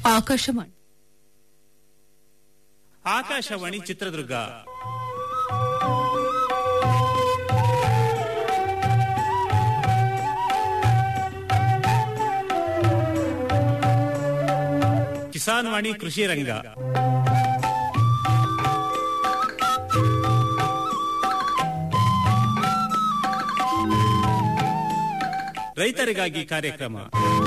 ಆಕಾಶವಾಣಿ ಆಕಾಶವಾಣಿ ಚಿತ್ರದುರ್ಗ ಕಿಸಾನ್ ವಾಣಿ ಕೃಷಿ ರಂಗ ರೈತರಿಗಾಗಿ ಕಾರ್ಯಕ್ರಮ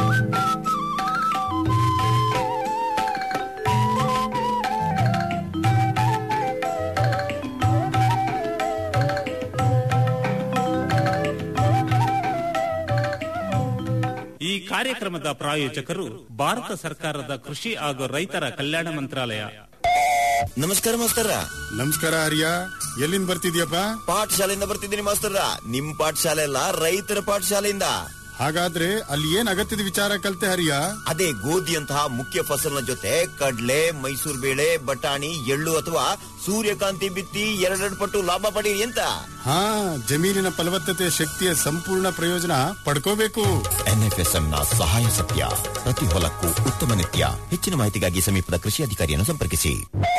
ಈ ಕಾರ್ಯಕ್ರಮದ ಪ್ರಾಯೋಜಕರು ಭಾರತ ಸರ್ಕಾರದ ಕೃಷಿ ಹಾಗೂ ರೈತರ ಕಲ್ಯಾಣ ಮಂತ್ರಾಲಯ ನಮಸ್ಕಾರ ಮಾಸ್ತರ ನಮಸ್ಕಾರ ಹರಿಯ ಎಲ್ಲಿಂದ ಬರ್ತಿದ್ಯಪ್ಪ ಪಾಠಶಾಲೆಯಿಂದ ಬರ್ತಿದ್ದೀನಿ ಮಾಸ್ತರ ನಿಮ್ ಪಾಠಶಾಲೆ ಅಲ್ಲ ರೈತರ ಪಾಠಶಾಲೆಯಿಂದ ಹಾಗಾದ್ರೆ ಅಲ್ಲಿ ಏನ್ ಅಗತ್ಯದ ವಿಚಾರ ಕಲ್ತೆ ಹರಿಯ ಅದೇ ಗೋಧಿಯಂತಹ ಮುಖ್ಯ ಫಸಲಿನ ಜೊತೆ ಕಡ್ಲೆ ಮೈಸೂರು ಬೇಳೆ ಬಟಾಣಿ ಎಳ್ಳು ಅಥವಾ ಸೂರ್ಯಕಾಂತಿ ಬಿತ್ತಿ ಎರಡೆರಡು ಪಟ್ಟು ಲಾಭ ಪಡೀರಿ ಅಂತ ಹಾ ಜಮೀನಿನ ಫಲವತ್ತತೆ ಶಕ್ತಿಯ ಸಂಪೂರ್ಣ ಪ್ರಯೋಜನ ಪಡ್ಕೋಬೇಕು ಎನ್ಎಫ್ಎಸ್ಎಂ ನ ಸಹಾಯ ಸತ್ಯ ಪ್ರತಿ ಹೊಲಕ್ಕೂ ಉತ್ತಮ ನಿತ್ಯ ಹೆಚ್ಚಿನ ಮಾಹಿತಿಗಾಗಿ ಸಮೀಪದ ಕೃಷಿ ಅಧಿಕಾರಿಯನ್ನು ಸಂಪರ್ಕಿಸಿ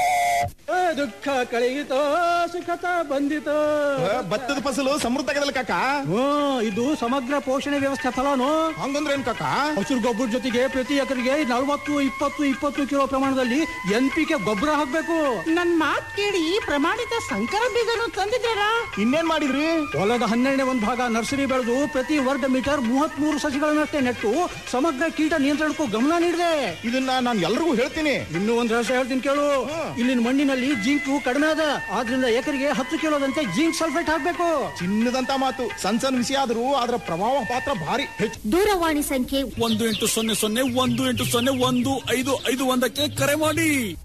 ದುಃಖ ಕಳೆಯಿತೋ ಸುಖತ ಬಂದಿತೋ ಭತ್ತದ ಫಸಲು ಸಮೃದ್ಧ ಆಗದಲ್ಲ ಕಾಕ ಹ್ಮ್ ಇದು ಸಮಗ್ರ ಪೋಷಣೆ ವ್ಯವಸ್ಥೆ ಫಲನು ಹಂಗಂದ್ರೆ ಏನ್ ಕಾಕ ಹಸಿರು ಗೊಬ್ಬರ ಜೊತೆಗೆ ಪ್ರತಿ ಎಕರೆಗೆ ನಲವತ್ತು ಇಪ್ಪತ್ತು ಇಪ್ಪತ್ತು ಕಿಲೋ ಪ್ರಮಾಣದಲ್ಲಿ ಎನ್ ಪಿ ಕೆ ಗೊಬ್ಬರ ಹಾಕ್ಬೇಕು ನನ್ ಮಾತ್ ಕೇಳಿ ಪ್ರಮಾಣಿತ ಸಂಕರ ಬೀಜನು ತಂದಿದ್ದಾರಾ ಇನ್ನೇನ್ ಮಾಡಿದ್ರಿ ಹೊಲದ ಹನ್ನೆರಡನೇ ಒಂದು ಭಾಗ ನರ್ಸರಿ ಬೆಳೆದು ಪ್ರತಿ ವರ್ಗ ಮೀಟರ್ ಮೂವತ್ತ್ ಮೂರು ಸಸಿಗಳನ್ನಷ್ಟೇ ನೆಟ್ಟು ಸಮಗ್ರ ಕೀಟ ನಿಯಂತ್ರಣಕ್ಕೂ ಗಮನ ನೀಡಿದೆ ಇದನ್ನ ನಾನು ಎಲ್ರಿಗೂ ಹೇಳ್ತೀನಿ ಇನ್ನೂ ಒಂದು ರಹಸ್ಯ ಹೇಳ್ತೀನಿ ಕೇಳು ಇಲ್ಲಿನ ಮಣ್ಣಿನಲ್ಲಿ ಜಿಂಕು ಕಡಿಮೆ ಅದ ಆದ್ರಿಂದ ಎಕರೆಗೆ ಹತ್ತು ಕಿಲೋದಂತೆ ಜಿಂಕ್ ಸಲ್ಫೇಟ್ ಹಾಕ್ಬೇಕು ಚಿನ್ನದಂತ ಮಾತು ಸಣ್ಣ ಸಣ್ಣ ವಿಷಯ ಆದ್ರೂ ಅದರ ಪ್ರಭಾವ ಪಾತ್ರ ಭಾರಿ ಹೆಚ್ಚು ದೂರವಾಣಿ ಸಂಖ್ಯೆ ಒಂದು ಎಂಟು ಸೊನ್ನೆ ಸೊನ್ನೆ ಒಂದು ಎಂಟು ಸೊನ್ನೆ ಒಂದು ಐದು ಐದು ಒಂದಕ್ಕೆ ಕರೆ ಮಾಡಿ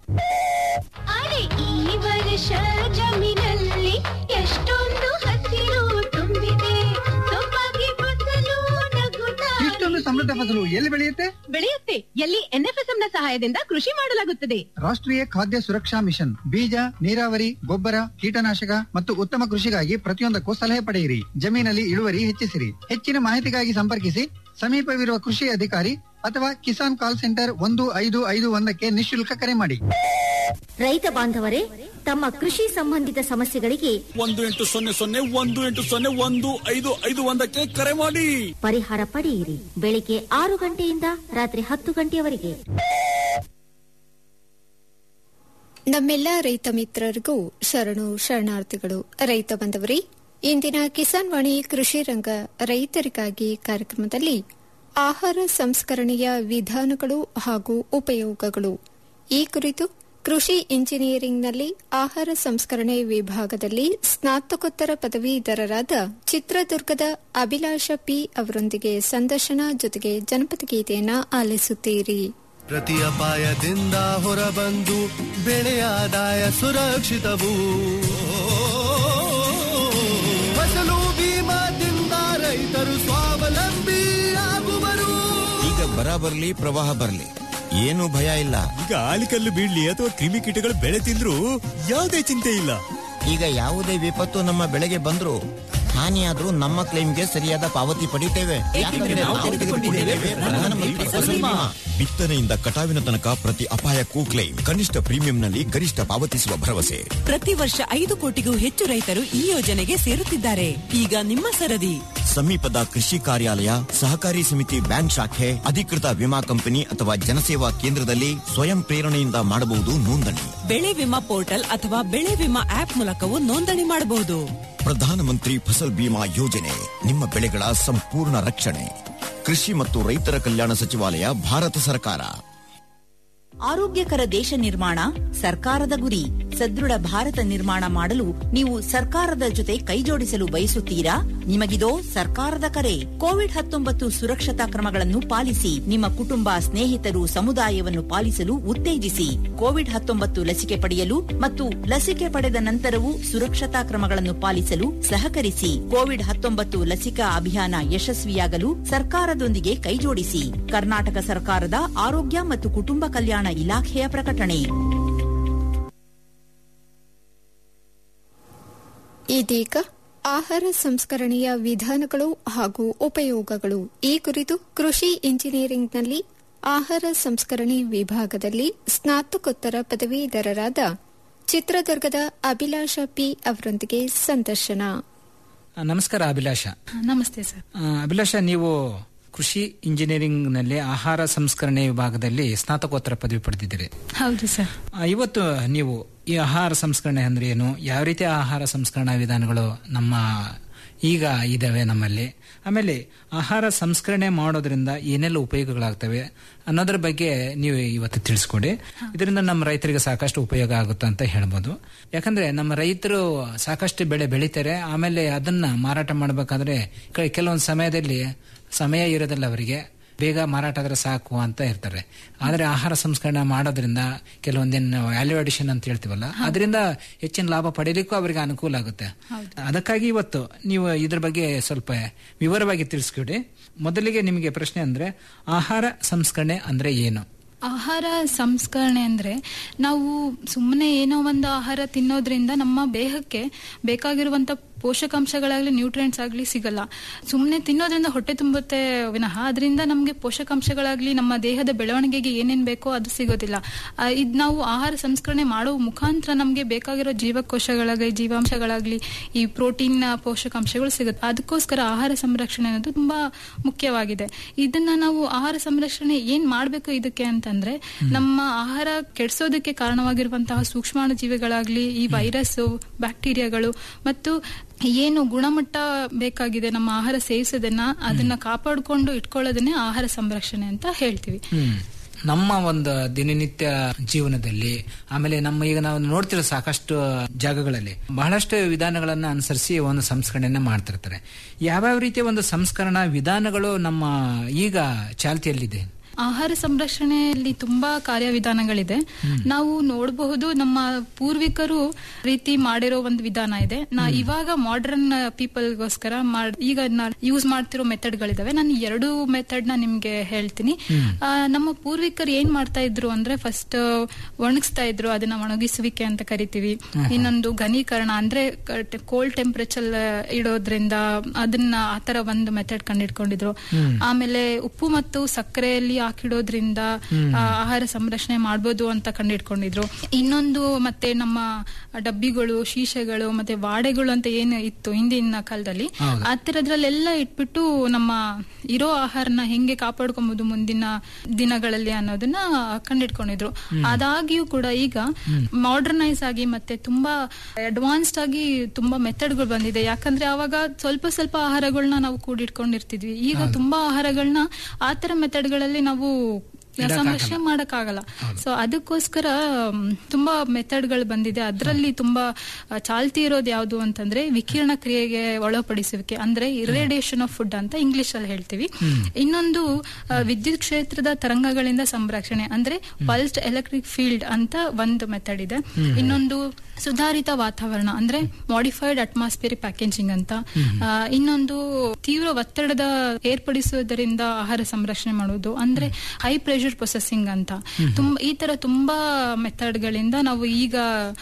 ಅರೆ ಈ ವರ್ಷ ಜಮೀನಲ್ಲಿ ಎಷ್ಟೊಂದು ಹಸಿರು ತುಂಬಿದೆ ಸೊಬಗೆ ಫಸಲು ನಗುತ್ತಾ ಇಷ್ಟೊಂದು ಸಮೃದ್ಧ ಫಸಲು ಎಲ್ಲಿ ಬೆಳೆಯುತ್ತೆ ಬೆಳೆಯುತ್ತೆ ಎಲ್ಲಿ ಎನ್ಎಫ್ಎಸ್ಎಂ ನ ಸಹಾಯದಿಂದ ಕೃಷಿ ಮಾಡಲಾಗುತ್ತದೆ ರಾಷ್ಟ್ರೀಯ ಖಾದ್ಯ ಸುರಕ್ಷಾ ಮಿಷನ್ ಬೀಜ ನೀರಾವರಿ ಗೊಬ್ಬರ ಕೀಟನಾಶಕ ಮತ್ತು ಉತ್ತಮ ಕೃಷಿಗಾಗಿ ಪ್ರತಿಯೊಂದಕ್ಕೂ ಸಲಹೆ ಪಡೆಯಿರಿ ಜಮೀನಲ್ಲಿ ಇಳುವರಿ ಹೆಚ್ಚಿಸಿರಿ ಹೆಚ್ಚಿನ ಮಾಹಿತಿಗಾಗಿ ಸಂಪರ್ಕಿಸಿ ಸಮೀಪವಿರುವ ಕೃಷಿ ಅಧಿಕಾರಿ ಅಥವಾ ಕಿಸಾನ್ ಕಾಲ್ ಸೆಂಟರ್ ಒಂದು ಐದು ಐದು ಒಂದಕ್ಕೆ ನಿಶುಲ್ಕ ಕರೆ ಮಾಡಿ ರೈತ ಬಾಂಧವರೇ ತಮ್ಮ ಕೃಷಿ ಸಂಬಂಧಿತ ಸಮಸ್ಯೆಗಳಿಗೆ ಒಂದು ಎಂಟು ಸೊನ್ನೆ ಸೊನ್ನೆ ಒಂದು ಎಂಟು ಸೊನ್ನೆ ಒಂದು ಐದು ಐದು ಒಂದಕ್ಕೆ ಕರೆ ಮಾಡಿ ಪರಿಹಾರ ಪಡೆಯಿರಿ ಬೆಳಿಗ್ಗೆ ಆರು ಗಂಟೆಯಿಂದ ರಾತ್ರಿ ಹತ್ತು ಗಂಟೆಯವರೆಗೆ ನಮ್ಮೆಲ್ಲ ರೈತ ಮಿತ್ರರಿಗೂ ಶರಣು ಶರಣಾರ್ಥಿಗಳು ರೈತ ಬಂದವರೇ ಇಂದಿನ ಕಿಸಾನ್ ವಾಣಿ ಕೃಷಿ ರಂಗ ರೈತರಿಗಾಗಿ ಕಾರ್ಯಕ್ರಮದಲ್ಲಿ ಆಹಾರ ಸಂಸ್ಕರಣೆಯ ವಿಧಾನಗಳು ಹಾಗೂ ಉಪಯೋಗಗಳು ಈ ಕುರಿತು ಕೃಷಿ ಇಂಜಿನಿಯರಿಂಗ್ನಲ್ಲಿ ಆಹಾರ ಸಂಸ್ಕರಣೆ ವಿಭಾಗದಲ್ಲಿ ಸ್ನಾತಕೋತ್ತರ ಪದವೀಧರರಾದ ಚಿತ್ರದುರ್ಗದ ಅಭಿಲಾಷ ಪಿ ಅವರೊಂದಿಗೆ ಸಂದರ್ಶನ ಜೊತೆಗೆ ಜನಪದ ಗೀತೆಯನ್ನ ಆಲಿಸುತ್ತೀರಿ ಪ್ರತಿ ಅಪಾಯದಿಂದ ಹೊರಬಂದು ಬೆಳೆಯ ಆದಾಯ ಸುರಕ್ಷಿತವು ಫಸಲು ಬೀಮಾದಿಂದ ರೈತರು ಸ್ವಾವಲಂಬಿ ಆಗುವರು ಈಗ ಬರ ಬರ್ಲಿ ಪ್ರವಾಹ ಬರ್ಲಿ ಏನು ಭಯ ಇಲ್ಲ ಈಗ ಆಲಿಕಲ್ಲು ಬೀಳ್ಲಿ ಅಥವಾ ಕ್ರಿಮಿಕೀಟಗಳು ಬೆಳೆ ತಿಂದ್ರು ಯಾವುದೇ ಚಿಂತೆ ಇಲ್ಲ ಈಗ ಯಾವುದೇ ವಿಪತ್ತು ನಮ್ಮ ಬೆಳೆಗೆ ಬಂದ್ರು ಹಾನಿಯಾದ್ರೂ ನಮ್ಮ ಕ್ಲೈಮ್ಗೆ ಸರಿಯಾದ ಪಾವತಿ ಪಡಿತೇವೆ ಯಾಕಂದ್ರೆ ನಾವು ತೆಗೆದುಕೊಂಡಿದ್ದೇವೆ ಪ್ರಧಾನಮಂತ್ರಿ ಫಸಲ್ ಬಿಮಾ. ಬಿತ್ತನೆಯಿಂದ ಕಟಾವಿನ ತನಕ ಪ್ರತಿ ಅಪಾಯಕ್ಕೂ ಕ್ಲೈಮ್ ಕನಿಷ್ಠ ಪ್ರೀಮಿಯಂನಲ್ಲಿ ಗರಿಷ್ಠ ಪಾವತಿಸುವ ಭರವಸೆ ಪ್ರತಿ ವರ್ಷ ಐದು ಕೋಟಿಗೂ ಹೆಚ್ಚು ರೈತರು ಈ ಯೋಜನೆಗೆ ಸೇರುತ್ತಿದ್ದಾರೆ ಈಗ ನಿಮ್ಮ ಸರದಿ ಸಮೀಪದ ಕೃಷಿ ಕಾರ್ಯಾಲಯ ಸಹಕಾರಿ ಸಮಿತಿ ಬ್ಯಾಂಕ್ ಶಾಖೆ ಅಧಿಕೃತ ವಿಮಾ ಕಂಪನಿ ಅಥವಾ ಜನಸೇವಾ ಕೇಂದ್ರದಲ್ಲಿ ಸ್ವಯಂ ಪ್ರೇರಣೆಯಿಂದ ಮಾಡಬಹುದು ನೋಂದಣಿ ಬೆಳೆ ವಿಮಾ ಪೋರ್ಟಲ್ ಅಥವಾ ಬೆಳೆ ವಿಮಾ ಆಪ್ ಮೂಲಕವೂ ನೋಂದಣಿ ಮಾಡಬಹುದು ಪ್ರಧಾನಮಂತ್ರಿ ಫಸಲ್ ಬಿಮಾ ಯೋಜನೆ ನಿಮ್ಮ ಬೆಳೆಗಳ ಸಂಪೂರ್ಣ ರಕ್ಷಣೆ ಕೃಷಿ ಮತ್ತು ರೈತರ ಕಲ್ಯಾಣ ಸಚಿವಾಲಯ ಭಾರತ ಸರ್ಕಾರ ಆರೋಗ್ಯಕರ ದೇಶ ನಿರ್ಮಾಣ ಸರ್ಕಾರದ ಗುರಿ ಸದೃಢ ಭಾರತ ನಿರ್ಮಾಣ ಮಾಡಲು ನೀವು ಸರ್ಕಾರದ ಜೊತೆ ಕೈಜೋಡಿಸಲು ಬಯಸುತ್ತೀರಾ ನಿಮಗಿದೋ ಸರ್ಕಾರದ ಕರೆ ಕೋವಿಡ್ ಹತ್ತೊಂಬತ್ತು ಸುರಕ್ಷತಾ ಕ್ರಮಗಳನ್ನು ಪಾಲಿಸಿ ನಿಮ್ಮ ಕುಟುಂಬ ಸ್ನೇಹಿತರು ಸಮುದಾಯವನ್ನು ಪಾಲಿಸಲು ಉತ್ತೇಜಿಸಿ ಕೋವಿಡ್ ಹತ್ತೊಂಬತ್ತು ಲಸಿಕೆ ಪಡೆಯಲು ಮತ್ತು ಲಸಿಕೆ ಪಡೆದ ನಂತರವೂ ಸುರಕ್ಷತಾ ಕ್ರಮಗಳನ್ನು ಪಾಲಿಸಲು ಸಹಕರಿಸಿ ಕೋವಿಡ್ ಹತ್ತೊಂಬತ್ತು ಲಸಿಕಾ ಅಭಿಯಾನ ಯಶಸ್ವಿಯಾಗಲು ಸರ್ಕಾರದೊಂದಿಗೆ ಕೈಜೋಡಿಸಿ ಕರ್ನಾಟಕ ಸರ್ಕಾರದ ಆರೋಗ್ಯ ಮತ್ತು ಕುಟುಂಬ ಕಲ್ಯಾಣ ಇಲಾಖೆಯ ಪ್ರಕಟಣೆ ಇದೀಗ ಆಹಾರ ಸಂಸ್ಕರಣೆಯ ವಿಧಾನಗಳು ಹಾಗೂ ಉಪಯೋಗಗಳು ಈ ಕುರಿತು ಕೃಷಿ ಇಂಜಿನಿಯರಿಂಗ್ನಲ್ಲಿ ಆಹಾರ ಸಂಸ್ಕರಣೆ ವಿಭಾಗದಲ್ಲಿ ಸ್ನಾತಕೋತ್ತರ ಪದವೀಧರರಾದ ಚಿತ್ರದುರ್ಗದ ಅಭಿಲಾಷ ಪಿ ಅವರೊಂದಿಗೆ ಸಂದರ್ಶನ ಆ, ನಮಸ್ಕಾರ ಅಭಿಲಾಷ ನಮಸ್ತೆ ಸರ್ ಆ, ಅಭಿಲಾಷ ನೀವು ಕೃಷಿ ಇಂಜಿನಿಯರಿಂಗ್ ನಲ್ಲಿ ಆಹಾರ ಸಂಸ್ಕರಣೆ ವಿಭಾಗದಲ್ಲಿ ಸ್ನಾತಕೋತ್ತರ ಪದವಿ ಪಡೆದಿದ್ದೀರಿ ಹೌದು ಸರ್ ಆ, ಇವತ್ತು ನೀವು ಈ ಆಹಾರ ಸಂಸ್ಕರಣೆ ಅಂದ್ರೆ ಏನು ಯಾವ ರೀತಿ ಆಹಾರ ಸಂಸ್ಕರಣಾ ವಿಧಾನಗಳು ನಮ್ಮ ಈಗ ಇದಾವೆ ನಮ್ಮಲ್ಲಿ ಆಮೇಲೆ ಆಹಾರ ಸಂಸ್ಕರಣೆ ಮಾಡೋದ್ರಿಂದ ಏನೆಲ್ಲ ಉಪಯೋಗಗಳಾಗ್ತವೆ ಅನ್ನೋದ್ರ ಬಗ್ಗೆ ನೀವು ಇವತ್ತು ತಿಳಿಸ್ಕೊಡಿ ಇದರಿಂದ ನಮ್ಮ ರೈತರಿಗೆ ಸಾಕಷ್ಟು ಉಪಯೋಗ ಆಗುತ್ತೆ ಅಂತ ಹೇಳ್ಬೋದು ಯಾಕಂದ್ರೆ ನಮ್ಮ ರೈತರು ಸಾಕಷ್ಟು ಬೆಳೆ ಬೆಳಿತಾರೆ ಆಮೇಲೆ ಅದನ್ನ ಮಾರಾಟ ಮಾಡಬೇಕಾದ್ರೆ ಕೆಲವೊಂದು ಸಮಯದಲ್ಲಿ ಸಮಯ ಇರೋದಿಲ್ಲ ಅವರಿಗೆ ಬೇಗ ಮಾರಾಟ ಆದ್ರೆ ಸಾಕು ಅಂತ ಇರ್ತಾರೆ ಆದ್ರೆ ಆಹಾರ ಸಂಸ್ಕರಣೆ ಮಾಡೋದ್ರಿಂದ ಕೆಲವೊಂದೇನು ವ್ಯಾಲ್ಯೂ ಅಡಿಷನ್ ಅಂತ ಹೇಳ್ತೀವಲ್ಲ ಅದರಿಂದ ಹೆಚ್ಚಿನ ಲಾಭ ಪಡೆಯಲಿಕ್ಕೂ ಅವರಿಗೆ ಅನುಕೂಲ ಆಗುತ್ತೆ ಅದಕ್ಕಾಗಿ ಇವತ್ತು ನೀವು ಇದ್ರ ಬಗ್ಗೆ ಸ್ವಲ್ಪ ವಿವರವಾಗಿ ತಿಳಿಸ್ಕೊಡಿ ಮೊದಲಿಗೆ ನಿಮಗೆ ಪ್ರಶ್ನೆ ಅಂದ್ರೆ ಆಹಾರ ಸಂಸ್ಕರಣೆ ಅಂದ್ರೆ ಏನು ಆಹಾರ ಸಂಸ್ಕರಣೆ ಅಂದ್ರೆ ನಾವು ಸುಮ್ಮನೆ ಏನೋ ಒಂದು ಆಹಾರ ತಿನ್ನೋದ್ರಿಂದ ನಮ್ಮ ದೇಹಕ್ಕೆ ಬೇಕಾಗಿರುವಂತ ಪೋಷಕಾಂಶಗಳಾಗ್ಲಿ ನ್ಯೂಟ್ರಿಯೆಂಟ್ಸ್ ಆಗ್ಲಿ ಸಿಗಲ್ಲ ಸುಮ್ಮನೆ ತಿನ್ನೋದ್ರಿಂದ ಹೊಟ್ಟೆ ತುಂಬುತ್ತೆ ವಿನಃ ಅದರಿಂದ ನಮಗೆ ಪೋಷಕಾಂಶಗಳಾಗ್ಲಿ ನಮ್ಮ ದೇಹದ ಬೆಳವಣಿಗೆಗೆ ಏನೇನ್ ಬೇಕೋ ಅದು ಸಿಗೋದಿಲ್ಲ ಆ, ಇದ್ ನಾವು ಆಹಾರ ಸಂಸ್ಕರಣೆ ಮಾಡೋ ಮುಖಾಂತರ ನಮಗೆ ಬೇಕಾಗಿರೋ ಜೀವಕೋಶಗಳಾಗಲಿ ಜೀವಾಂಶಗಳಾಗ್ಲಿ ಈ ಪ್ರೋಟೀನ್ ಪೋಷಕಾಂಶಗಳು ಸಿಗುತ್ತೆ ಅದಕ್ಕೋಸ್ಕರ ಆಹಾರ ಸಂರಕ್ಷಣೆ ಅನ್ನೋದು ತುಂಬಾ ಮುಖ್ಯವಾಗಿದೆ ಇದನ್ನ ನಾವು ಆಹಾರ ಸಂರಕ್ಷಣೆ ಏನ್ ಮಾಡ್ಬೇಕು ಇದಕ್ಕೆ ಅಂತಂದ್ರೆ ನಮ್ಮ ಆಹಾರ ಕೆಡ್ಸೋದಕ್ಕೆ ಕಾರಣವಾಗಿರುವಂತಹ ಸೂಕ್ಷ್ಮಾಣು ಜೀವಿಗಳಾಗ್ಲಿ ಈ ವೈರಸ್ ಬ್ಯಾಕ್ಟೀರಿಯಾಗಳು ಮತ್ತು ಏನು ಗುಣಮಟ್ಟ ಬೇಕಾಗಿದೆ ನಮ್ಮ ಆಹಾರ ಸೇವಿಸೋದನ್ನ ಅದನ್ನ ಕಾಪಾಡಿಕೊಂಡು ಇಟ್ಕೊಳ್ಳೋದನ್ನೇ ಆಹಾರ ಸಂರಕ್ಷಣೆ ಅಂತ ಹೇಳ್ತೀವಿ ಹ್ಮ್ ನಮ್ಮ ಒಂದು ದಿನನಿತ್ಯ ಜೀವನದಲ್ಲಿ ಆಮೇಲೆ ನಮ್ಮ ಈಗ ನಾವು ನೋಡ್ತಿರೋ ಸಾಕಷ್ಟು ಜಾಗಗಳಲ್ಲಿ ಬಹಳಷ್ಟು ವಿಧಾನಗಳನ್ನ ಅನುಸರಿಸಿ ಒಂದು ಸಂಸ್ಕರಣೆಯನ್ನ ಮಾಡ್ತಿರ್ತಾರೆ ಯಾವ್ಯಾವ ರೀತಿಯ ಒಂದು ಸಂಸ್ಕರಣಾ ವಿಧಾನಗಳು ನಮ್ಮ ಈಗ ಚಾಲ್ತಿಯಲ್ಲಿದೆ ಆಹಾರ ಸಂರಕ್ಷಣೆಯಲ್ಲಿ ತುಂಬಾ ಕಾರ್ಯವಿಧಾನಗಳಿದೆ ನಾವು ನೋಡಬಹುದು ನಮ್ಮ ಪೂರ್ವಿಕರು ರೀತಿ ಮಾಡಿರೋ ಒಂದು ವಿಧಾನ ಇದೆ ನಾ ಇವಾಗ ಮಾಡರ್ನ್ ಪೀಪಲ್ಗೋಸ್ಕರ ಈಗ ಯೂಸ್ ಮಾಡ್ತಿರೋ ಮೆಥಡ್ಗಳಿದಾವೆ ನಾನು ಎರಡು ಮೆಥಡ್ ನ ನಿಮ್ಗೆ ಹೇಳ್ತೀನಿ ಆ, ನಮ್ಮ ಪೂರ್ವಿಕರು ಏನ್ ಮಾಡ್ತಾ ಇದ್ರು ಅಂದ್ರೆ ಫಸ್ಟ್ ಒಣಗಿಸ್ತಾ ಇದ್ರು ಅದನ್ನ ಒಣಗಿಸುವಿಕೆ ಅಂತ ಕರಿತೀವಿ ಇನ್ನೊಂದು ಘನೀಕರಣ ಅಂದ್ರೆ ಕೋಲ್ಡ್ ಟೆಂಪರೇಚರ್ ಇಡೋದ್ರಿಂದ ಅದನ್ನ ಆತರ ಒಂದು ಮೆಥಡ್ ಕಂಡಿಡ್ಕೊಂಡಿದ್ರು ಆಮೇಲೆ ಉಪ್ಪು ಮತ್ತು ಸಕ್ಕರೆಯಲ್ಲಿ ಹಾಕಿಡೋದ್ರಿಂದ ಆ, ಆಹಾರ ಸಂರಕ್ಷಣೆ ಮಾಡ್ಬೋದು ಅಂತ ಕಂಡಿಡ್ಕೊಂಡಿದ್ರು ಇನ್ನೊಂದು ಮತ್ತೆ ನಮ್ಮ ಡಬ್ಬಿಗಳು ಶೀಶೆಗಳು ಮತ್ತೆ ವಾಡೆಗಳು ಅಂತ ಏನು ಇತ್ತು ಹಿಂದಿನ ಕಾಲದಲ್ಲಿ ಆ ಥರದ್ರಲ್ಲೆಲ್ಲ ಇಟ್ಬಿಟ್ಟು ನಮ್ಮ ಇರೋ ಆಹಾರನ ಹೆಂಗೆ ಕಾಪಾಡ್ಕೊಬಹುದು ಮುಂದಿನ ದಿನಗಳಲ್ಲಿ ಅನ್ನೋದನ್ನ ಕಂಡಿಡ್ಕೊಂಡಿದ್ರು ಆದಾಗ್ಯೂ ಕೂಡ ಈಗ ಮಾಡರ್ನೈಸ್ ಆಗಿ ಮತ್ತೆ ತುಂಬಾ ಅಡ್ವಾನ್ಸ್ಡ್ ಆಗಿ ತುಂಬಾ ಮೆಥಡ್ಗಳು ಬಂದಿದೆ ಯಾಕಂದ್ರೆ ಅವಾಗ ಸ್ವಲ್ಪ ಸ್ವಲ್ಪ ಆಹಾರಗಳನ್ನ ನಾವು ಕೂಡಿಟ್ಕೊಂಡಿರ್ತಿದ್ವಿ ಈಗ ತುಂಬಾ ಆಹಾರಗಳನ್ನ ಆ ತರ ಮೆಥಡ್ಗಳಲ್ಲಿ ನಾವು ಸಂರಕ್ಷಣೆ ಮಾಡಕ್ಕಾಗಲ್ಲ ಸೊ ಅದಕ್ಕೋಸ್ಕರ ಮ್, ತುಂಬಾ ಮೆಥಡ್ಗಳು ಬಂದಿದೆ ಅದರಲ್ಲಿ ತುಂಬಾ ಆ, ಚಾಲ್ತಿ ಇರೋದು ಯಾವುದು ಅಂತಂದ್ರೆ ವಿಕಿರಣ ಕ್ರಿಯೆಗೆ ಒಳಪಡಿಸುವಿಕೆ ಅಂದ್ರೆ ಇರೇಡಿಯೇಷನ್ ಆಫ್ ಫುಡ್ ಅಂತ ಇಂಗ್ಲಿಷ್ ಅಲ್ಲಿ ಹೇಳ್ತೀವಿ ಇನ್ನೊಂದು ಆ, ವಿದ್ಯುತ್ ಕ್ಷೇತ್ರದ ತರಂಗಗಳಿಂದ ಸಂರಕ್ಷಣೆ ಅಂದ್ರೆ ಪಲ್ಸ್ಡ್ ಎಲೆಕ್ಟ್ರಿಕ್ ಫೀಲ್ಡ್ ಅಂತ ಒಂದು ಮೆಥಡ್ ಇದೆ ಇನ್ನೊಂದು ಸುಧಾರಿತ ವಾತಾವರಣ ಅಂದ್ರೆ ಮಾಡಿಫೈಡ್ ಅಟ್ಮಾಸ್ಫಿಯರ್ ಪ್ಯಾಕೇಜಿಂಗ್ ಅಂತ ಆ, ಇನ್ನೊಂದು ತೀವ್ರ ಒತ್ತಡದ ಏರ್ಪಡಿಸುವುದರಿಂದ ಆಹಾರ ಸಂರಕ್ಷಣೆ ಮಾಡುವುದು ಅಂದ್ರೆ ಹೈ ಪ್ರೆಷರ್ ಪ್ರೊಸೆಸಿಂಗ್ ಅಂತ ತುಂಬಾ ಈ ತರ ತುಂಬಾ ಮೆಥಡ್ ಗಳಿಂದ ನಾವು ಈಗ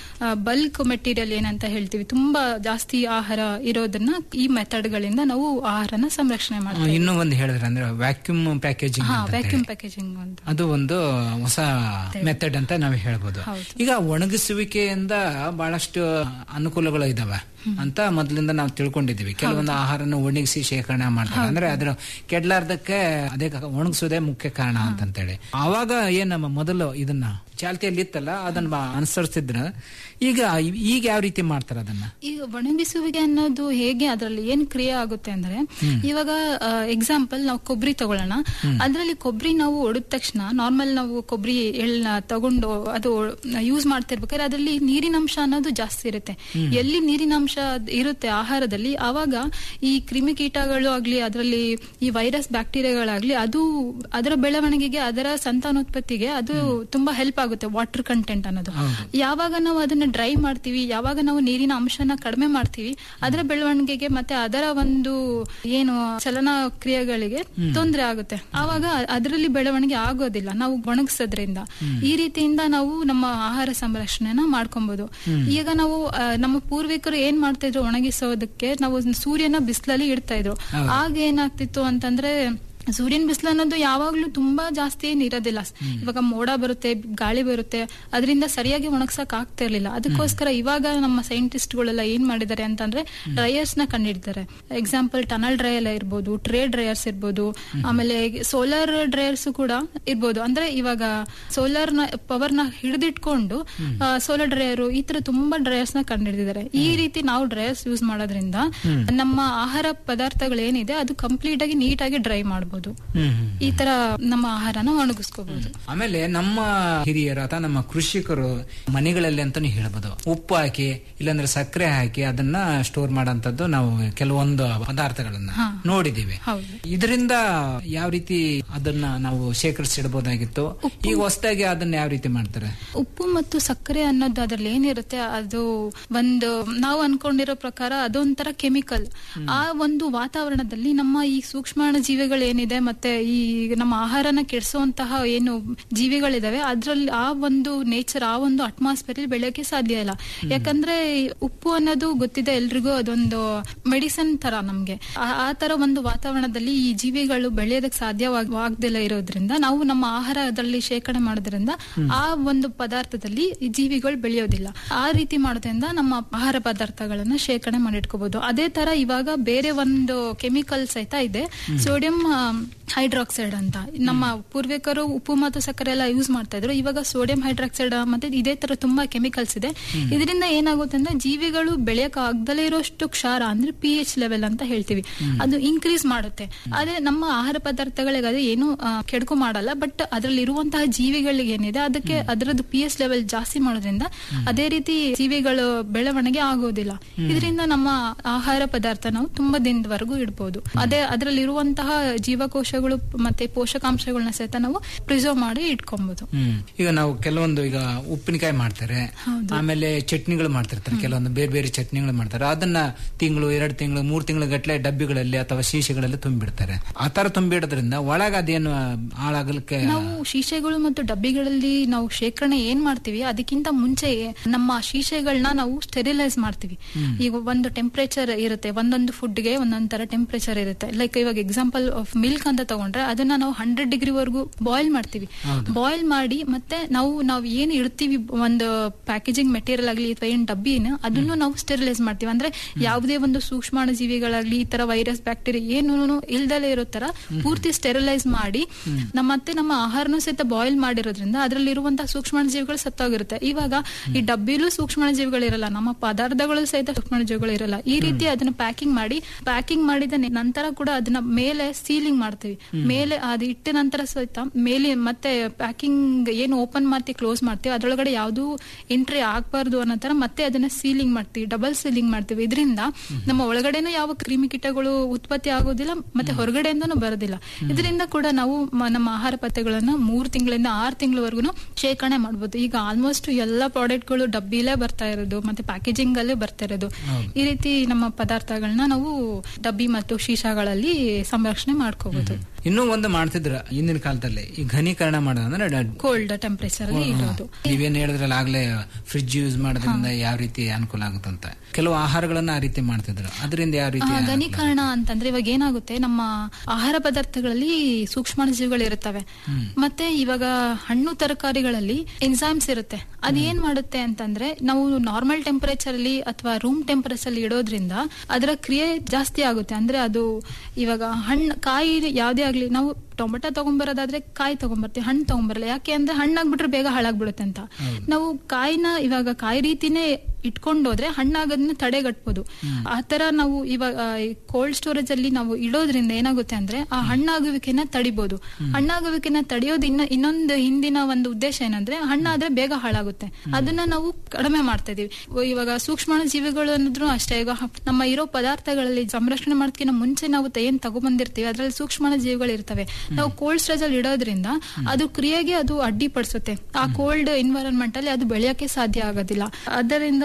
ಬಲ್ಕ್ ಮೆಟೀರಿಯಲ್ ಏನಂತ ಹೇಳ್ತೀವಿ ತುಂಬಾ ಜಾಸ್ತಿ ಆಹಾರ ಇರೋದನ್ನ ಈ ಮೆಥಡ್ ಗಳಿಂದ ನಾವು ಆಹಾರನ ಸಂರಕ್ಷಣೆ ಆ, ಮಾಡ್ತೀವಿ ಇನ್ನೂ ಒಂದು ಹೇಳಿದ್ರೆ ಅಂದ್ರೆ ವ್ಯಾಕ್ಯೂಮ್ ಪ್ಯಾಕೇಜಿಂಗ್ ಹಾ ವ್ಯಾಕ್ಯೂಮ್ ಪ್ಯಾಕೇಜಿಂಗ್ ಅಂತ ಅದು ಒಂದು ಹೊಸ ಮೆಥಡ್ ಅಂತ ನಾವು ಹೇಳ್ಬೋದು ಈಗ ಒಣಗಿಸುವಿಕೆಯಿಂದ ಬಹಳಷ್ಟು ಅನುಕೂಲಗಳು ಇದಾವೆ ಅಂತ ಮೊದಲಿಂದ ನಾವು ತಿಳ್ಕೊಂಡಿದೀವಿ ಕೆಲವೊಂದು ಆಹಾರನ ಒಣಗಿಸಿ ಶೇಖರಣೆ ಮಾಡ್ತಾರೆ ಅಂದ್ರೆ ಅದ್ರ ಕೆಡ್ಲಾರ್ದಕ್ಕೆ ಅದೇ ಕ- ಒಣಗಿಸೋದೇ ಮುಖ್ಯ ಕಾರಣ ಅಂತಂತೇಳಿ ಆವಾಗ ಏನ್ ನಮ್ಮ ಮೊದಲು ಇದನ್ನ ಚಾಲ್ತಿಯಲ್ಲಿ ಇತ್ತಲ್ಲ ಅದನ್ನ ಬ- ಅನುಸರಿಸ್ತಿದ್ರ ಈಗ ಈಗ ಯಾವ ರೀತಿ ಮಾಡ್ತಾರೆ ಅದನ್ನ ಈಗ ಒಣಗಿಸುವಿಕೆ ಅನ್ನೋದು ಹೇಗೆ ಅದರಲ್ಲಿ ಏನ್ ಕ್ರಿಯೆ ಆಗುತ್ತೆ ಅಂದ್ರೆ ಇವಾಗ ಎಕ್ಸಾಂಪಲ್ ನಾವು ಕೊಬ್ಬರಿ ತಗೊಳ್ಳೋಣ ಅದ್ರಲ್ಲಿ ಕೊಬ್ಬರಿ ನಾವು ಒಡೆದ ತಕ್ಷಣ ನಾರ್ಮಲ್ ನಾವು ಕೊಬ್ಬರಿ ಎಳ್ಳ ತಗೊಂಡು ಅದು ಯೂಸ್ ಮಾಡ್ತಿರ್ಬೇಕಾದ್ರೆ ಅದರಲ್ಲಿ ನೀರಿನಂಶ ಅನ್ನೋದು ಜಾಸ್ತಿ ಇರುತ್ತೆ ಎಲ್ಲಿ ನೀರಿನಂಶ ಅದ್ ಇರುತ್ತೆ ಆಹಾರದಲ್ಲಿ ಆವಾಗ ಈ ಕ್ರಿಮಿಕೀಟಗಳು ಆಗ್ಲಿ ಅದರಲ್ಲಿ ಈ ವೈರಸ್ ಬ್ಯಾಕ್ಟೀರಿಯಾಗಳಾಗ್ಲಿ ಅದು ಅದರ ಬೆಳವಣಿಗೆಗೆ ಅದರ ಸಂತಾನೋತ್ಪತ್ತಿಗೆ ಅದು ತುಂಬಾ ಹೆಲ್ಪ್ ಆಗುತ್ತೆ ವಾಟರ್ ಕಂಟೆಂಟ್ ಅನ್ನೋದು ಯಾವಾಗ ನಾವು ಅದನ್ನ ಡ್ರೈ ಮಾಡ್ತೀವಿ ಯಾವಾಗ ನಾವು ನೀರಿನ ಅಂಶನ ಕಡಿಮೆ ಮಾಡ್ತೀವಿ ಅದರ ಬೆಳವಣಿಗೆಗೆ ಮತ್ತೆ ಅದರ ಒಂದು ಏನು ಚಲನ ಕ್ರಿಯೆಗಳಿಗೆ ತೊಂದರೆ ಆಗುತ್ತೆ ಆವಾಗ ಅದರಲ್ಲಿ ಬೆಳವಣಿಗೆ ಆಗೋದಿಲ್ಲ ನಾವು ಒಣಗಿಸೋದ್ರಿಂದ ಈ ರೀತಿಯಿಂದ ನಾವು ನಮ್ಮ ಆಹಾರ ಸಂರಕ್ಷಣೆನ ಮಾಡ್ಕೊಬಹುದು ಈಗ ನಾವು ಆ, ನಮ್ಮ ಪೂರ್ವಿಕರು ಏನ್ ಮಾಡ್ತಾ ಇದ್ರು ಒಣಗಿಸೋದಕ್ಕೆ ನಾವು ಸೂರ್ಯನ ಬಿಸಿಲಲ್ಲಿ ಇಡ್ತಾ ಇದ್ರು ಆಗ ಏನಾಗ್ತಿತ್ತು ಅಂತಂದ್ರೆ ಸೂರ್ಯನ ಬಿಸಿಲು ಅನ್ನೋದು ಯಾವಾಗ್ಲೂ ತುಂಬಾ ಜಾಸ್ತಿ ಏನ್ ಇರೋದಿಲ್ಲ ಇವಾಗ ಮೋಡ ಬರುತ್ತೆ ಗಾಳಿ ಬರುತ್ತೆ ಅದರಿಂದ ಸರಿಯಾಗಿ ಒಣಗ್ಸಕ್ ಆಗ್ತಾ ಇರ್ಲಿಲ್ಲ ಅದಕ್ಕೋಸ್ಕರ ಇವಾಗ ನಮ್ಮ ಸೈಂಟಿಸ್ಟ್ ಗಳೆಲ್ಲ ಏನ್ ಮಾಡಿದ್ದಾರೆ ಅಂತಂದ್ರೆ ಡ್ರೈಯರ್ಸ್ ನ ಕಂಡಿಡ್ತಾರೆ ಎಕ್ಸಾಂಪಲ್ ಟನಲ್ ಡ್ರೈಯರ್ ಇರ್ಬೋದು ಟ್ರೇ ಡ್ರೈಯರ್ಸ್ ಇರ್ಬೋದು ಆಮೇಲೆ ಸೋಲಾರ್ ಡ್ರೈಯರ್ಸ್ ಕೂಡ ಇರ್ಬೋದು ಅಂದ್ರೆ ಇವಾಗ ಸೋಲಾರ್ ನ ಪವರ್ ನ ಹಿಡಿದಿಟ್ಕೊಂಡು ಸೋಲಾರ್ ಡ್ರೈಯರ್ ಈ ತರ ತುಂಬಾ ಡ್ರೈಯರ್ಸ್ ನ ಕಂಡಿಡಿದಿದ್ದಾರೆ ಈ ರೀತಿ ನಾವು ಡ್ರೈಯರ್ಸ್ ಯೂಸ್ ಮಾಡೋದ್ರಿಂದ ನಮ್ಮ ಆಹಾರ ಪದಾರ್ಥಗಳು ಏನಿದೆ ಅದು ಕಂಪ್ಲೀಟ್ ಆಗಿ ನೀಟಾಗಿ ಡ್ರೈ ಮಾಡಬಹುದು ಈ ತರ ನಮ್ಮ ಆಹಾರನ ಒಣಗಿಸ್ಕೋಬಹುದು ಆಮೇಲೆ ನಮ್ಮ ಹಿರಿಯರು ಅಥವಾ ನಮ್ಮ ಕೃಷಿಕರು ಮನೆಗಳಲ್ಲಿ ಅಂತಾನು ಹೇಳ್ಬೋದು ಉಪ್ಪು ಹಾಕಿ ಇಲ್ಲಾಂದ್ರೆ ಸಕ್ಕರೆ ಹಾಕಿ ಅದನ್ನ ಸ್ಟೋರ್ ಮಾಡೋಂಥದ್ದು ನಾವು ಕೆಲವೊಂದು ಪದಾರ್ಥಗಳನ್ನ ಹಾ. ನೋಡಿದೀವಿ ಹೌದು ಇದರಿಂದ ಯಾವ ರೀತಿ ಅದನ್ನ ನಾವು ಶೇಖರಿಸಿಡಬಹುದಾಗಿತ್ತು ಈಗ ಹೊಸದಾಗಿ ಅದನ್ನ ಯಾವ ರೀತಿ ಮಾಡ್ತಾರೆ ಉಪ್ಪು ಮತ್ತು ಸಕ್ಕರೆ ಅನ್ನೋದು ಅದ್ರಲ್ಲಿ ಏನಿರುತ್ತೆ ಅದು ಒಂದು ನಾವು ಅನ್ಕೊಂಡಿರೋ ಪ್ರಕಾರ ಅದೊಂಥರ ಕೆಮಿಕಲ್ ಆ ಒಂದು ವಾತಾವರಣದಲ್ಲಿ ನಮ್ಮ ಈ ಸೂಕ್ಷ್ಮಾಣು ಜೀವಿಗಳು ಏನಿದೆ ಮತ್ತೆ ಈ ನಮ್ಮ ಆಹಾರನ ಕೆಡಿಸುವಂತಹ ಏನು ಜೀವಿಗಳಿದಾವೆ ಅದ್ರಲ್ಲಿ ಆ ಒಂದು ನೇಚರ್ ಆ ಒಂದು ಅಟ್ಮಾಸ್ಫಿಯರ್ ಬೆಳೆಯೋಕೆ ಸಾಧ್ಯ ಇಲ್ಲ ಯಾಕಂದ್ರೆ ಉಪ್ಪು ಅನ್ನೋದು ಗೊತ್ತಿದೆ ಎಲ್ರಿಗೂ ಅದೊಂದು ಮೆಡಿಸನ್ ತರ ನಮ್ಗೆ ಆ- ಆ ತರ ಒಂದು ವಾತಾವರಣದಲ್ಲಿ ಈ ಜೀವಿಗಳು ಬೆಳೆಯೋದಕ್ಕೆ ಸಾಧ್ಯವಾಗದಿಲ್ಲ ಇರೋದ್ರಿಂದ ನಾವು ನಮ್ಮ ಆಹಾರದಲ್ಲಿ ಶೇಖರಣೆ ಮಾಡೋದ್ರಿಂದ ಆ ಒಂದು ಪದಾರ್ಥದಲ್ಲಿ ಈ ಜೀವಿಗಳು ಬೆಳೆಯೋದಿಲ್ಲ ಆ ರೀತಿ ಮಾಡೋದ್ರಿಂದ ನಮ್ಮ ಆಹಾರ ಪದಾರ್ಥಗಳನ್ನ ಶೇಖರಣೆ ಮಾಡಿಟ್ಕೋಬಹುದು ಅದೇ ತರ ಇವಾಗ ಬೇರೆ ಒಂದು ಕೆಮಿಕಲ್ ಸಹಿತ ಇದೆ ಸೋಡಿಯಂ ಹೈಡ್ರಾಕ್ಸೈಡ್ ಅಂತ ನಮ್ಮ ಪೂರ್ವಿಕರು ಉಪ್ಪು ಮತ್ತು ಸಕ್ಕರೆ ಎಲ್ಲ ಯೂಸ್ ಮಾಡ್ತಾ ಇದ್ರು ಇವಾಗ ಸೋಡಿಯಂ ಹೈಡ್ರಾಕ್ಸೈಡ್ ಮತ್ತೆ ಇದೇ ತರ ತುಂಬಾ ಕೆಮಿಕಲ್ಸ್ ಇದೆ ಇದರಿಂದ ಏನಾಗುತ್ತೆ ಅಂದ್ರೆ ಜೀವಿಗಳು ಬೆಳೆಯಕ್ ಆಗದಲೇ ಇರೋಷ್ಟು ಕ್ಷಾರ ಅಂದ್ರೆ ಪಿ ಎಚ್ ಲೆವೆಲ್ ಅಂತ ಹೇಳ್ತೀವಿ ಅದು ಇನ್ಕ್ರೀಸ್ ಮಾಡುತ್ತೆ ಅದೇ ನಮ್ಮ ಆಹಾರ ಪದಾರ್ಥಗಳಿಗೆ ಅದು ಏನು ಆ, ಕೆಡುಕು ಮಾಡಲ್ಲ ಬಟ್ ಅದರಲ್ಲಿ ಇರುವಂತಹ ಜೀವಿಗಳಿಗೆ ಏನಿದೆ ಅದಕ್ಕೆ ಅದರದ್ದು ಪಿ ಎಚ್ ಲೆವೆಲ್ ಜಾಸ್ತಿ ಮಾಡೋದ್ರಿಂದ ಅದೇ ರೀತಿ ಜೀವಿಗಳು ಬೆಳವಣಿಗೆ ಆಗೋದಿಲ್ಲ ಇದರಿಂದ ನಮ್ಮ ಆಹಾರ ಪದಾರ್ಥ ನಾವು ತುಂಬಾ ದಿನದವರೆಗೂ ಇಡ್ಬೋದು ಅದೇ ಅದರಲ್ಲಿ ಇರುವಂತಹ ಜೀವಕೋಶಗಳು ಮತ್ತೆ ಪೋಷಕಾಂಶಗಳನ್ನ ಸಹಿತ ನಾವು ಪ್ರಿಸರ್ವ್ ಮಾಡಿ ಇಟ್ಕೊಬಹುದು ಹ್ಮ್ ಈಗ ನಾವು ಕೆಲವೊಂದು ಈಗ ಉಪ್ಪಿನಕಾಯಿ ಮಾಡ್ತಾರೆ ಆಮೇಲೆ ಚಟ್ನಿಗಳು ಮಾಡ್ತಿರ್ತಾರೆ ಕೆಲವೊಂದು ಬೇರೆ ಬೇರೆ ಚಟ್ನಿಗಳು ಮಾಡ್ತಾರೆ ಅದನ್ನ ತಿಂಗಳು ಎರಡು ತಿಂಗಳು ಮೂರು ತಿಂಗಳ ಗಟ್ಟಲೆ ಡಬ್ಬಿಗಳಲ್ಲಿ ಅಥವಾ ಶೀಶೆಗಳಲ್ಲಿ ತುಂಬಿಡ್ತಾರೆ ಆ ತರ ತುಂಬಿಡೋದ್ರಿಂದ ಒಳಗ ಅದೇನು ಹಾಳಾಗಲಿಕ್ಕೆ ನಾವು ಶೀಶೆಗಳು ಮತ್ತು ಡಬ್ಬಿಗಳಲ್ಲಿ ನಾವು ಶೇಖರಣೆ ಏನ್ ಮಾಡ್ತೀವಿ ಅದಕ್ಕಿಂತ ಮುಂಚೆ ನಮ್ಮ ಶೀಶೆಗಳನ್ನ ನಾವು ಸ್ಟೆರಿಲೈಸ್ ಮಾಡ್ತೀವಿ ಈಗ ಒಂದು ಟೆಂಪರೇಚರ್ ಇರುತ್ತೆ ಒಂದೊಂದು ಫುಡ್ಗೆ ಒಂದೊಂದ್ ತರ ಟೆಂಪರೇಚರ್ ಇರುತ್ತೆ ಲೈಕ್ ಇವಾಗ ಎಕ್ಸಾಂಪಲ್ ಆಫ್ ಮಿಲ್ಕ್ ಅಂತ ತಗೊಂಡ್ರೆ ಅದನ್ನ ನಾವು ಹಂಡ್ರೆಡ್ ಡಿಗ್ರಿ ವರೆಗೂ ಬಾಯ್ಲ್ ಮಾಡ್ತೀವಿ ಬಾಯ್ಲ್ ಮಾಡಿ ಮತ್ತೆ ನಾವು ನಾವು ಏನ್ ಇಡ್ತೀವಿ ಒಂದು ಪ್ಯಾಕೇಜಿಂಗ್ ಮೆಟೀರಿಯಲ್ ಆಗಲಿ ಅಥವಾ ಏನ್ ಡಬ್ಬಿನ ಅದನ್ನು ನಾವು ಸ್ಟೆರಿಲೈಸ್ ಮಾಡ್ತೀವಿ ಅಂದ್ರೆ ಯಾವುದೇ ಒಂದು ಸೂಕ್ಷ್ಮಾಣು ಜೀವಿಗಳಾಗ್ಲಿ ಈ ತರ ವೈರಸ್ ಬ್ಯಾಕ್ಟೀರಿಯಾ ಏನು ಇಲ್ದಲೇ ಇರೋ ತರ ಪೂರ್ತಿ ಸ್ಟೆರಿಲೈಸ್ ಮಾಡಿ ನಮ್ಮ ಮತ್ತೆ ನಮ್ಮ ಆಹಾರನೂ ಸಹಿತ ಬಾಯ್ಲ್ ಮಾಡಿರೋದ್ರಿಂದ ಅದರಲ್ಲಿ ಇರುವಂತಹ ಸೂಕ್ಷ್ಮಾಣು ಜೀವಿಗಳು ಸತ್ತೋಗಿರುತ್ತೆ ಇವಾಗ ಈ ಡಬ್ಬಿಲೂ ಸೂಕ್ಷ್ಮಾಣು ಜೀವಿಗಳು ಇರಲ್ಲ ನಮ್ಮ ಪದಾರ್ಥಗಳು ಸಹಿತ ಸೂಕ್ಷ್ಮಾಣು ಜೀವಿಗಳು ಇರಲ್ಲ ಈ ರೀತಿ ಅದನ್ನ ಪ್ಯಾಕಿಂಗ್ ಮಾಡಿ ಪ್ಯಾಕಿಂಗ್ ಮಾಡಿದ ನೆ- ನಂತರ ಕೂಡ ಅದನ್ನ ಮೇಲೆ ಸೀಲಿಂಗ್ ಮಾಡ್ತೀವಿ ಮೇಲೆ ಅದು ಇಟ್ಟ ನಂತರ ಸಹಿತ ಮೇಲೆ ಮತ್ತೆ ಪ್ಯಾಕಿಂಗ್ ಏನು ಓಪನ್ ಮಾಡ್ತೀವಿ ಕ್ಲೋಸ್ ಮಾಡ್ತೀವಿ ಅದರೊಳಗಡೆ ಯಾವ್ದು ಎಂಟ್ರಿ ಆಗ್ಬಾರ್ದು ಅನ್ನೋ ತರ ಮತ್ತೆ ಅದನ್ನ ಸೀಲಿಂಗ್ ಮಾಡ್ತೀವಿ ಡಬಲ್ ಸೀಲಿಂಗ್ ಮಾಡ್ತೀವಿ ಇದರಿಂದ ನಮ್ಮ ಒಳಗಡೆನೂ ಯಾವ ಕ್ರಿಮಿಕೀಟಗಳು ಉತ್ಪತ್ತಿ ಆಗೋದಿಲ್ಲ ಮತ್ತೆ ಹೊರಗಡೆಯಿಂದನೂ ಬರೋದಿಲ್ಲ ಇದರಿಂದ ಕೂಡ ನಾವು ಮ- ನಮ್ಮ ಆಹಾರ ಪದ್ಯಗಳನ್ನ ಮೂರು ತಿಂಗಳಿಂದ ಆರು ತಿಂಗಳವರೆಗೂ ಶೇಖರಣೆ ಮಾಡ್ಬೋದು ಈಗ ಆಲ್ಮೋಸ್ಟ್ ಎಲ್ಲಾ ಪ್ರಾಡಕ್ಟ್ಗಳು ಡಬ್ಬಿಲೇ ಬರ್ತಾ ಇರೋದು ಮತ್ತೆ ಪ್ಯಾಕೇಜಿಂಗ್ ಅಲ್ಲೇ ಬರ್ತಾ ಇರೋದು ಈ ರೀತಿ ನಮ್ಮ ಪದಾರ್ಥಗಳನ್ನ ನಾವು ಡಬ್ಬಿ ಮತ್ತು ಶೀಶಾಗಳಲ್ಲಿ ಸಂರಕ್ಷಣೆ ಮಾಡ್ಕೋಬಹುದು ಇನ್ನೂ ಒಂದು ಮಾಡ್ತಿದ್ರ ಹಿಂದಿನ ಕಾಲದಲ್ಲಿ ಈ ಘನೀಕರಣ ಮಾಡೋದಂದ್ರೆ ಕೋಲ್ಡ್ ಟೆಂಪರೇಚರ್ ಅಲ್ಲಿ ಇರೋದು ನೀವೇನ್ ಹೇಳಿದ್ರಲ್ಲ ಆಗ್ಲೇ ಫ್ರಿಡ್ಜ್ ಯೂಸ್ ಮಾಡೋದ್ರಿಂದ ಯಾವ ರೀತಿ ಅನುಕೂಲ ಆಗುತ್ತಂತ ಕೆಲವು ಆಹಾರಗಳನ್ನ ಆ ರೀತಿ ಮಾಡ್ತಿದ್ರು ಅದರಿಂದ ಯಾವ ರೀತಿ ಆ, ಘನೀಕರಣ ಅಂತಂದ್ರೆ ಇವಾಗ ಏನಾಗುತ್ತೆ ನಮ್ಮ ಆಹಾರ ಪದಾರ್ಥಗಳಲ್ಲಿ ಸೂಕ್ಷ್ಮಾಣು ಜೀವಿಗಳು ಇರುತ್ತವೆ ಮತ್ತೆ ಇವಾಗ ಹಣ್ಣು ತರಕಾರಿಗಳಲ್ಲಿ ಎನ್ಸೈಮ್ಸ್ ಇರುತ್ತೆ ಅದ್ ಏನ್ ಮಾಡುತ್ತೆ ಅಂತಂದ್ರೆ ನಾವು ನಾರ್ಮಲ್ ಟೆಂಪರೇಚರ್ ಅಲ್ಲಿ ಅಥವಾ ರೂಮ್ ಟೆಂಪರೇಚರ್ ಅಲ್ಲಿ ಇಡೋದ್ರಿಂದ ಅದರ ಕ್ರಿಯೆ ಜಾಸ್ತಿ ಆಗುತ್ತೆ ಅಂದ್ರೆ ಅದು ಇವಾಗ ಹಣ್ಣು ಕಾಯಿ ಯಾವ್ದೇ ಆಗ್ಲಿ ನಾವು ಟೊಮೆಟೊ ತಗೊಂಬರೋದಾದ್ರೆ ಕಾಯಿ ತಗೊಂಬರ್ತೀವಿ ಹಣ್ಣು ತಗೊಂಬರಲ್ಲ ಯಾಕೆ ಅಂದ್ರೆ ಹಣ್ಣಾಗ್ಬಿಟ್ರೆ ಬೇಗ ಹಾಳಾಗ್ಬಿಡುತ್ತೆ ಅಂತ ನಾವು ಕಾಯಿನ ಇವಾಗ ಕಾಯಿ ರೀತಿನೇ ಇಟ್ಕೊಂಡೋದ್ರೆ ಹಣ್ಣಾಗೋದನ್ನ ತಡೆಗಟ್ಬೋದು ಆ ತರ ನಾವು ಇವಾಗ ಕೋಲ್ಡ್ ಸ್ಟೋರೇಜ್ ಅಲ್ಲಿ ನಾವು ಇಡೋದ್ರಿಂದ ಏನಾಗುತ್ತೆ ಅಂದ್ರೆ ಆ ಹಣ್ಣಾಗುವಿಕೆನ ತಡಿಬಹುದು ಹಣ್ಣಾಗುವಿಕೆನ ತಡೆಯೋದು ಇನ್ನ ಇನ್ನೊಂದು ಹಿಂದಿನ ಒಂದು ಉದ್ದೇಶ ಏನಂದ್ರೆ ಹಣ್ಣಾದ್ರೆ ಬೇಗ ಹಾಳಾಗುತ್ತೆ ಅದನ್ನ ನಾವು ಕಡಿಮೆ ಮಾಡ್ತಾ ಇದೀವಿ ಇವಾಗ ಸೂಕ್ಷ್ಮಾಣು ಜೀವಿಗಳು ಅನ್ನೋದ್ರು ಅಷ್ಟೇ ಈಗ ಹ- ನಮ್ಮ ಇರೋ ಪದಾರ್ಥಗಳಲ್ಲಿ ಸಂರಕ್ಷಣೆ ಮಾಡೋದಕ್ಕಿಂತ ಮುಂಚೆ ನಾವು ತ- ಏನ್ ತಗೊಂಡ್ಬಂದಿರ್ತೀವಿ ಅದ್ರಲ್ಲಿ ಸೂಕ್ಷ್ಮಾಣು ಜೀವಿಗಳು ಇರ್ತವೆ ನಾವು ಕೋಲ್ಡ್ ಸ್ಟೋರೇಜ್ ಅಲ್ಲಿ ಇಡೋದ್ರಿಂದ ಅದು ಕ್ರಿಯೆಗೆ ಅದು ಅಡ್ಡಿಪಡಿಸುತ್ತೆ ಆ ಕೋಲ್ಡ್ ಎನ್ವೈರನ್ಮೆಂಟ್ ಅಲ್ಲಿ ಅದು ಬೆಳೆಯಕ್ಕೆ ಸಾಧ್ಯ ಆಗೋದಿಲ್ಲ ಅದರಿಂದ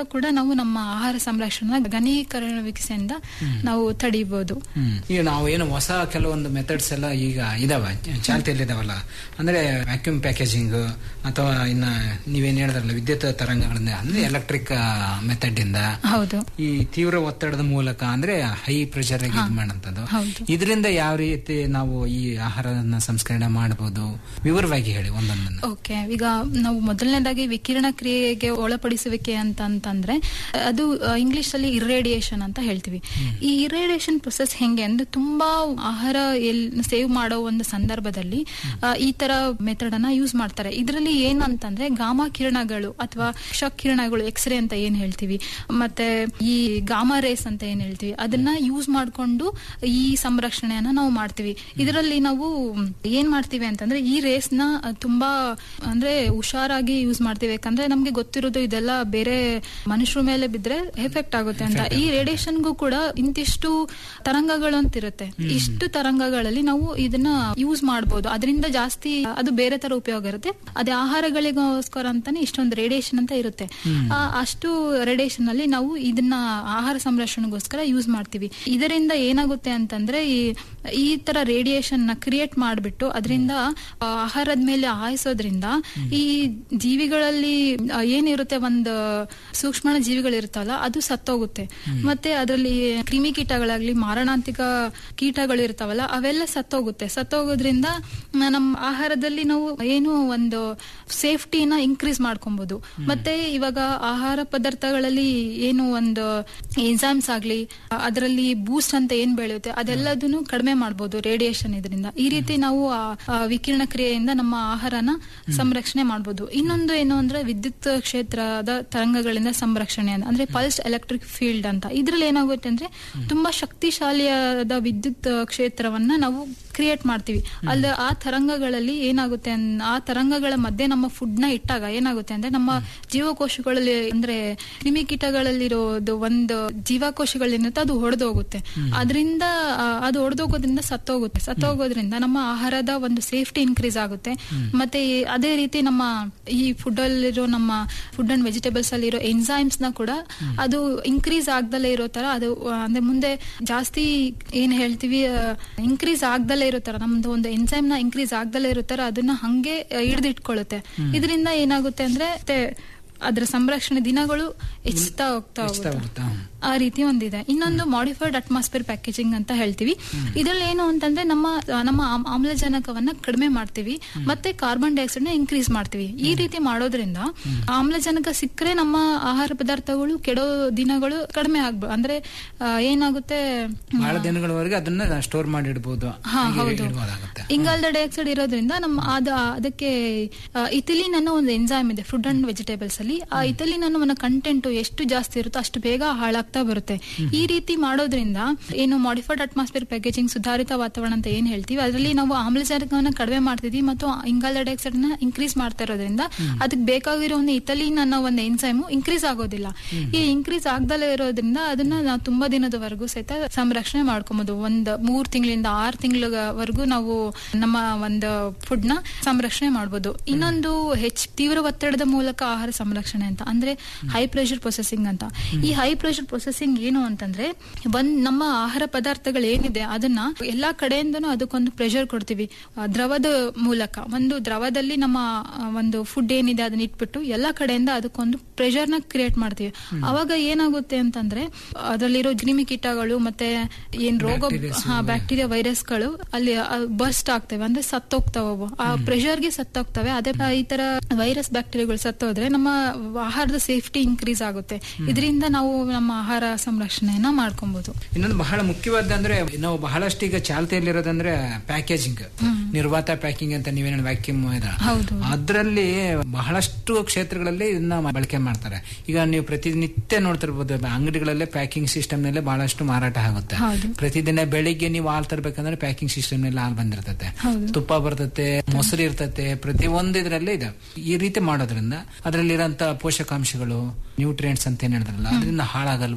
ಕೂಡ ನಾವು ನಮ್ಮ ಆಹಾರ ಸಂರಕ್ಷಣಾ ಘನೀಕರಣವಿಕೆಯಿಂದ ನಾವು ತಡೀಬಹುದು ಹ್ಮ್. ಈಗ ನಾವು ಏನು ಹೊಸ ಕೆಲವೊಂದು ಮೆಥಡ್ಸ್ ಎಲ್ಲ ಈಗ ಇದಾವ ಚಾಲ್ತಿಯಲ್ಲಿ ಇದಾವಲ್ಲ ಅಂದ್ರೆ ವ್ಯಾಕ್ಯೂಮ್ ಪ್ಯಾಕೇಜಿಂಗ್ ಅಥವಾ ಇನ್ನ ನೀವೇನ್ ಹೇಳಿದ್ರಲ್ಲ ವಿದ್ಯುತ್ ತರಂಗಗಳಿಂದ ಅಂದ್ರೆ ಎಲೆಕ್ಟ್ರಿಕ್ ಮೆಥಡ್ ಇಂದ ಹೌದು ಈ ತೀವ್ರ ಒತ್ತಡದ ಮೂಲಕ ಅಂದ್ರೆ ಹೈ ಪ್ರೆಷರ್ ಇದು ಮಾಡಂತದ್ದು ಹೌದು. ಇದರಿಂದ ಯಾವ ರೀತಿ ನಾವು ಈ ಆಹಾರನ ಸಂಸ್ಕರಣೆ ಮಾಡಬಹುದು ವಿವರವಾಗಿ ಹೇಳಿ ಒಂದೊಂದನ್ನು ಓಕೆ ಈಗ ನಾವು ಮೊದಲನೇದಾಗಿ ವಿಕಿರಣ ಕ್ರಿಯೆಗೆ ಒಳಪಡಿಸುವಿಕೆ ಅಂತ ಅಂತಂದ್ರೆ ಅದು ಇಂಗ್ಲಿಷ್ ಅಲ್ಲಿ ಇರೇಡಿಯೇಷನ್ ಅಂತ ಹೇಳ್ತೀವಿ ಈ ಇರೇಡಿಯೇಷನ್ ಪ್ರೊಸೆಸ್ ಹೆಂಗೆ ಅಂದ್ರೆ ತುಂಬಾ ಆಹಾರ ಎಲ್ ಸೇವ್ ಮಾಡೋ ಒಂದು ಸಂದರ್ಭದಲ್ಲಿ ಆ, ಈ ತರ ಮೆಥಡ್ ಅನ್ನ ಯೂಸ್ ಮಾಡ್ತಾರೆ ಇದರಲ್ಲಿ ಏನಂತಂದ್ರೆ ಗಾಮಾ ಕಿರಣಗಳು ಅಥವಾ ಕ್ಷ ಕಿರಣಗಳು ಎಕ್ಸ್ರೇ ಅಂತ ಏನ್ ಹೇಳ್ತೀವಿ ಮತ್ತೆ ಈ ಗಾಮಾ ರೇಸ್ ಅಂತ ಏನ್ ಹೇಳ್ತೀವಿ ಅದನ್ನ ಯೂಸ್ ಮಾಡ್ಕೊಂಡು ಈ ಸಂರಕ್ಷಣೆಯನ್ನ ನಾವು ಮಾಡ್ತೀವಿ ಇದರಲ್ಲಿ ನಾವು ಏನ್ ಮಾಡ್ತೀವಿ ಅಂತಂದ್ರೆ ಈ ರೇಸ್ ನ ತುಂಬಾ ಅಂದ್ರೆ ಹುಷಾರಾಗಿ ಯೂಸ್ ಮಾಡ್ತೀವಿ ಯಾಕಂದ್ರೆ ನಮ್ಗೆ ಗೊತ್ತಿರೋದು ಇದೆಲ್ಲ ಬೇರೆ ಮನುಷ್ಯರ ಮೇಲೆ ಬಿದ್ರೆ ಎಫೆಕ್ಟ್ ಆಗುತ್ತೆ ಅಂತ ಈ ರೇಡಿಯೇಷನ್ಗೂ ಕೂಡ ಇಂತಿಷ್ಟು ತರಂಗಗಳು ಅಂತ ಇರುತ್ತೆ ಇಷ್ಟು ತರಂಗಗಳಲ್ಲಿ ನಾವು ಇದನ್ನ ಯೂಸ್ ಮಾಡಬಹುದು ಅದರಿಂದ ಜಾಸ್ತಿ ಅದು ಬೇರೆ ತರ ಉಪಯೋಗ ಇರುತ್ತೆ ಅದೇ ಆಹಾರಗಳಿಗೋಸ್ಕರ ಅಂತಾನೆ ಇಷ್ಟೊಂದು ರೇಡಿಯೇಷನ್ ಅಂತ ಇರುತ್ತೆ ಆ, ಅಷ್ಟು ರೇಡಿಯೇಷನ್ ಅಲ್ಲಿ ನಾವು ಇದನ್ನ ಆಹಾರ ಸಂರಕ್ಷಣೆಗೋಸ್ಕರ ಯೂಸ್ ಮಾಡ್ತೀವಿ ಇದರಿಂದ ಏನಾಗುತ್ತೆ ಅಂತಂದ್ರೆ ಈ ಈ ತರ ರೇಡಿಯೇಷನ್ ನ ಕ್ರಿಯೇಟ್ ಮಾಡ್ಬಿಟ್ಟು ಅದರಿಂದ ಆಹಾರದ ಮೇಲೆ ಹಾಯಿಸೋದ್ರಿಂದ ಈ ಜೀವಿಗಳಲ್ಲಿ ಆ, ಏನಿರುತ್ತೆ ಒಂದು ಸೂಕ್ಷ್ಮ ಜೀವಿಗಳಿರುತ್ತಲ್ಲ ಅದು ಸತ್ತೋಗುತ್ತೆ ಮತ್ತೆ ಅದರಲ್ಲಿ ಕ್ರಿಮಿಕೀಟಗಳಾಗ್ಲಿ ಮಾರಣಾಂತಿಕ ಕೀಟಗಳು ಇರ್ತಾವಲ್ಲ ಅವೆಲ್ಲ ಸತ್ತೋಗುತ್ತೆ ಸತ್ತೋಗೋದ್ರಿಂದ ನ- ನಮ್ಮ ಆಹಾರದಲ್ಲಿ ನಾವು ಏನು ಒಂದು ಸೇಫ್ಟಿನ ಇನ್ಕ್ರೀಸ್ ಮಾಡ್ಕೊಬಹುದು ಮತ್ತೆ ಇವಾಗ ಆಹಾರ ಪದಾರ್ಥಗಳಲ್ಲಿ ಏನು ಒಂದು ಎನ್ಸೈಮ್ಸ್ ಆಗ್ಲಿ ಅದರಲ್ಲಿ ಬೂಸ್ಟ್ ಅಂತ ಏನ್ ಬೆಳೆಯುತ್ತೆ ಅದೆಲ್ಲದನ್ನು ಕಡಿಮೆ ಮಾಡಬಹುದು ರೇಡಿಯೇಷನ್ ಇದರಿಂದ ಈ ರೀತಿ ನಾವು ಆ, ಆ ವಿಕಿರಣ ಕ್ರಿಯೆಯಿಂದ ನಮ್ಮ ಆಹಾರನ ಸಂರಕ್ಷಣೆ ಮಾಡಬಹುದು ಇನ್ನೊಂದು ಏನು ಅಂದ್ರೆ ವಿದ್ಯುತ್ ಕ್ಷೇತ್ರದ ತರಂಗಗಳಿಂದ ಸಂರಕ್ಷಣೆ ಅಂತ ಅಂದ್ರೆ ಪಲ್ಸ್ ಎಲೆಕ್ಟ್ರಿಕ್ ಫೀಲ್ಡ್ ಅಂತ ಇದ್ರಲ್ಲಿ ಏನಾಗುತ್ತೆ ಅಂದ್ರೆ ತುಂಬಾ ಶಕ್ತಿಶಾಲಿಯಾದ ವಿದ್ಯುತ್ ಕ್ಷೇತ್ರವನ್ನ ನಾವು ಕ್ರಿಯೇಟ್ ಮಾಡ್ತೀವಿ ಅಲ್ಲಿ ಆ ತರಂಗಗಳಲ್ಲಿ ಏನಾಗುತ್ತೆ ಅನ್- ಆ ತರಂಗಗಳ ಮಧ್ಯೆ ನಮ್ಮ ಫುಡ್ ನ ಇಟ್ಟಾಗ ಏನಾಗುತ್ತೆ ಅಂದ್ರೆ ನಮ್ಮ ಜೀವಕೋಶಗಳಲ್ಲಿ ಅಂದ್ರೆ ಕ್ರಿಮಿಕೀಟಗಳಲ್ಲಿರೋದು ಒಂದು ಜೀವಕೋಶಗಳೇನಿರುತ್ತೆ ಅದು ಹೊಡೆದೋಗುತ್ತೆ ಅದರಿಂದ ಅದು ಹೊಡೆದೋಗೋದ್ರಿಂದ ಸತ್ತೋಗುತ್ತೆ ಸತ್ತೋಗೋದ್ರಿಂದ ನಮ್ಮ ಆಹಾರದ ಒಂದು ಸೇಫ್ಟಿ ಇನ್ಕ್ರೀಸ್ ಆಗುತ್ತೆ ಮತ್ತೆ ಈ- ಅದೇ ರೀತಿ ನಮ್ಮ ಈ ಫುಡ್ ಅಲ್ಲಿರೋ ನಮ್ಮ ಫುಡ್ ಅಂಡ್ ವೆಜಿಟೇಬಲ್ಸ್ ಅಲ್ಲಿರೋ ಎನ್ಸೈಮ್ಸ್ ನ ಕೂಡ ಅದು ಇನ್ಕ್ರೀಸ್ ಆಗ್ದಲೇ ಇರೋ ತರ ಅದು ಆ, ಅಂದ್ರೆ ಮುಂದೆ ಜಾಸ್ತಿ ಏನ್ ಹೇಳ್ತೀವಿ ಇನ್ಕ್ರೀಸ್ ಆಗ್ದಲೇ ಇರೋ ತರ ನಮ್ದು ಒಂದು ಎನ್ಸೈಮ್ ನ ಇನ್ಕ್ರೀಸ್ ಆಗ್ದಲೇ ಇರೋ ತರ ಅದನ್ನ ಹಂಗೆ ಹಿಡಿದಿಟ್ಕೊಳ್ಳುತ್ತೆ ಇದರಿಂದ ಏನಾಗುತ್ತೆ ಅಂದ್ರೆ ಮತ್ತೆ ಅದರ ಸಂರಕ್ಷಣೆ ದಿನಗಳು ಹೆಚ್ಚುತ್ತಾ ಹೋಗ್ತಾ ಹೆಚ್ಚುತ್ತಾ ಹೋಗುತ್ತೆ ಹೋಗುತ್ತಾ? ಆ ರೀತಿ ಒಂದಿದೆ ಇನ್ನೊಂದು ಮಾಡಿಫೈಡ್ ಅಟ್ಮಾಸ್ಫಿಯರ್ ಪ್ಯಾಕೇಜಿಂಗ್ ಅಂತ ಹೇಳ್ತೀವಿ ಇದ್ರಲ್ಲಿ ಏನು ಅಂತಂದ್ರೆ ನಮ್ಮ ನಮ್ಮ ಆಮ್- ಆಮ್ಲಜನಕವನ್ನ ಕಡಿಮೆ ಮಾಡ್ತೀವಿ ಮತ್ತೆ ಕಾರ್ಬನ್ ಡೈಆಕ್ಸೈಡ್ ನ ಇನ್ಕ್ರೀಸ್ ಮಾಡ್ತೀವಿ ಈ ರೀತಿ ಮಾಡೋದ್ರಿಂದ ಆಮ್ಲಜನಕ ಸಿಕ್ಕರೆ ನಮ್ಮ ಆಹಾರ ಪದಾರ್ಥಗಳು ಕೆಡೋ ದಿನಗಳು ಕಡಿಮೆ ಆಗ್ಬೋದು ಅಂದ್ರೆ ಆ, ಏನಾಗುತ್ತೆ ಬಹಳ ದಿನಗಳವರೆಗೆ ಅದನ್ನ ಸ್ಟೋರ್ ಮಾಡಿ ಇಡಬಹುದು ಹಾ ಹೌದು ಇಂಗಾಲದ ಡೈಆಕ್ಸೈಡ್ ಇರೋದ್ರಿಂದ ನಮ್ಮ ಅದ ಅದಕ್ಕೆ ಇಥಿಲಿನ್ ಅನ್ನೋ ಒಂದು ಎನ್ಸೈಮ್ ಇದೆ ಫುಡ್ ಅಂಡ್ ವೆಜಿಟೇಬಲ್ಸ್ ಅಲ್ಲಿ ಆ ಇಥಿಲಿನ್ ಅನ್ನೋ ಒಂದು ಕಂಟೆಂಟ್ ಎಷ್ಟು ಜಾಸ್ತಿ ಇರುತ್ತೋ ಅಷ್ಟು ಬೇಗ ಹಾಳಾಗ್ತಾ ಬರುತ್ತೆ ಈ ರೀತಿ ಮಾಡೋದ್ರಿಂದ ಏನು ಮಾಡಿಫೈಡ್ ಅಟ್ಮಾಸ್ಫಿಯರ್ ಪ್ಯಾಕೇಜಿಂಗ್ ಸುಧಾರಿತ ವಾತಾವರಣ ಅಂತ ಏನ್ ಹೇಳ್ತೀವಿ ಅದರಲ್ಲಿ ನಾವು ಆಮ್ಲಜನಕವನ್ನ ಕಡಿಮೆ ಮಾಡ್ತಿದ್ವಿ ಮತ್ತು ಇಂಗಾಲದ ಡೈಆಕ್ಸೈಡ್ ನ ಇನ್ಕ್ರೀಸ್ ಮಾಡ್ತಾ ಇರೋದ್ರಿಂದ ಅದಕ್ಕೆ ಬೇಕಾಗಿರೋ ಒಂದು ಇಥಲಿನ್ ಅನ್ನೋ ಒಂದು ಎನ್ಸೈಮು ಇನ್ಕ್ರೀಸ್ ಆಗೋದಿಲ್ಲ ಈ ಇನ್ಕ್ರೀಸ್ ಆಗ್ದಲೇ ಇರೋದ್ರಿಂದ ಅದನ್ನ ನಾವು ತುಂಬಾ ದಿನದವರೆಗೂ ಸಹಿತ ಸಂರಕ್ಷಣೆ ಮಾಡ್ಕೊಬಹುದು ಒಂದ್ ಮೂರ್ ತಿಂಗಳಿಂದ ಆರ್ ತಿಂಗಳವರೆಗೂ ನಾವು ನಮ್ಮ ಒಂದು ಫುಡ್ ನ ಸಂರಕ್ಷಣೆ ಮಾಡಬಹುದು ಇನ್ನೊಂದು ಹೆಚ್ಚು ತೀವ್ರ ಒತ್ತಡದ ಮೂಲಕ ಆಹಾರ ಸಂರಕ್ಷಣೆ ಅಂತ ಅಂದ್ರೆ ಹೈ ಪ್ರೆಷರ್ ಪ್ರೊಸೆಸಿಂಗ್ ಅಂತ ಈ ಹೈ ಪ್ರೆಷರ್ ಪ್ರೊಸೆಸಿಂಗ್ ಏನು ಅಂತಂದ್ರೆ ಒಂದ್ ನಮ್ಮ ಆಹಾರ ಪದಾರ್ಥಗಳು ಏನಿದೆ ಅದನ್ನ ಎಲ್ಲಾ ಕಡೆಯಿಂದನೂ ಅದಕ್ಕೊಂದು ಪ್ರೆಷರ್ ಕೊಡ್ತೀವಿ ಆ, ದ್ರವದ ಮೂಲಕ ಒಂದು ದ್ರವದಲ್ಲಿ ನಮ್ಮ ಆ, ಒಂದು ಫುಡ್ ಏನಿದೆ ಅದನ್ನ ಇಟ್ಬಿಟ್ಟು ಎಲ್ಲಾ ಕಡೆಯಿಂದ ಅದಕ್ಕೊಂದು ಪ್ರೆಷರ್ ನ ಕ್ರಿಯೇಟ್ ಮಾಡ್ತೀವಿ ಅವಾಗ ಏನಾಗುತ್ತೆ ಅಂತಂದ್ರೆ ಅದರಲ್ಲಿರೋ ಕ್ರಿಮಿಕೀಟಗಳು ಮತ್ತೆ ಏನ್ ರೋಗ Bacterias, ಹಾ ಬ್ಯಾಕ್ಟೀರಿಯಾ ವೈರಸ್ಗಳು ಅಲ್ಲಿ ಬರ್ಸ್ಟ್ ಆಗ್ತವೆ ಅಂದ್ರೆ ಸತ್ತೋಗ್ತಾವ ಅವು. ಆ ಪ್ರೆಷರ್ಗೆ ಸತ್ತೋಗ್ತವೆ ಅದೇ ಆ, ಈ ತರ ವೈರಸ್ ಬ್ಯಾಕ್ಟೀರಿಯಾಗಳು ಸತ್ತೋದ್ರೆ ನಮ್ಮ ಆಹಾರದ ಸೇಫ್ಟಿ ಇನ್ಕ್ರೀಸ್ ಆಗುತ್ತೆ ಇದರಿಂದ ನಾವು ನಮ್ಮ ಆಹಾರ ಸಂರಕ್ಷಣೆಯನ್ನ ಮಾಡ್ಕೊಬಹುದು ಇನ್ನೊಂದು ಬಹಳ ಮುಖ್ಯವಾದ ಅಂದ್ರೆ ನಾವು ಬಹಳಷ್ಟು ಈಗ ಚಾಲ್ತಿಯಲ್ಲಿರೋದಂದ್ರೆ ಪ್ಯಾಕೇಜಿಂಗ್ ನಿರ್ವಾತ ಪ್ಯಾಕಿಂಗ್ ಅಂತ ನೀವೇನು ವ್ಯಾಕ್ಯೂಮ್ ಹೌದು. ಅದರಲ್ಲಿ ಬಹಳಷ್ಟು ಕ್ಷೇತ್ರಗಳಲ್ಲಿ ಇದನ್ನ ಬಳಕೆ ಮಾಡ್ತಾರೆ ಈಗ ನೀವು ಪ್ರತಿನಿತ್ಯ ನೋಡ್ತಿರ್ಬೋದು ಅಂಗಡಿಗಳಲ್ಲೇ ಪ್ಯಾಕಿಂಗ್ ಸಿಸ್ಟಮ್ ನಲ್ಲೇ ಬಹಳಷ್ಟು ಮಾರಾಟ ಆಗುತ್ತೆ ಹೌದು. ಪ್ರತಿದಿನ ಬೆಳಿಗ್ಗೆ ನೀವು ಹಾಲ್ ತರ್ಬೇಕಂದ್ರೆ ಪ್ಯಾಕಿಂಗ್ ಸಿಸ್ಟಮ್ ನಲ್ಲಿ ಹಾಲ್ ಬಂದಿರ್ತತೆ ಹೌದು. ತುಪ್ಪ ಬರ್ತತೆ ಮೊಸರು ಇರ್ತತೆ ಪ್ರತಿ ಒಂದು ಇದ್ರಲ್ಲೇ ಇದೆ ಈ ರೀತಿ ಮಾಡೋದ್ರಿಂದ ಅದರಲ್ಲಿರೋಂತ ಪೋಷಕಾಂಶಗಳು ನ್ಯೂಟ್ರಿಯೆಂಟ್ಸ್ ಅಂತ ಏನ್ ಹೇಳಿದ್ರಲ್ಲ ಅದರಿಂದ ಹಾಳಾಗಲ್ವಾ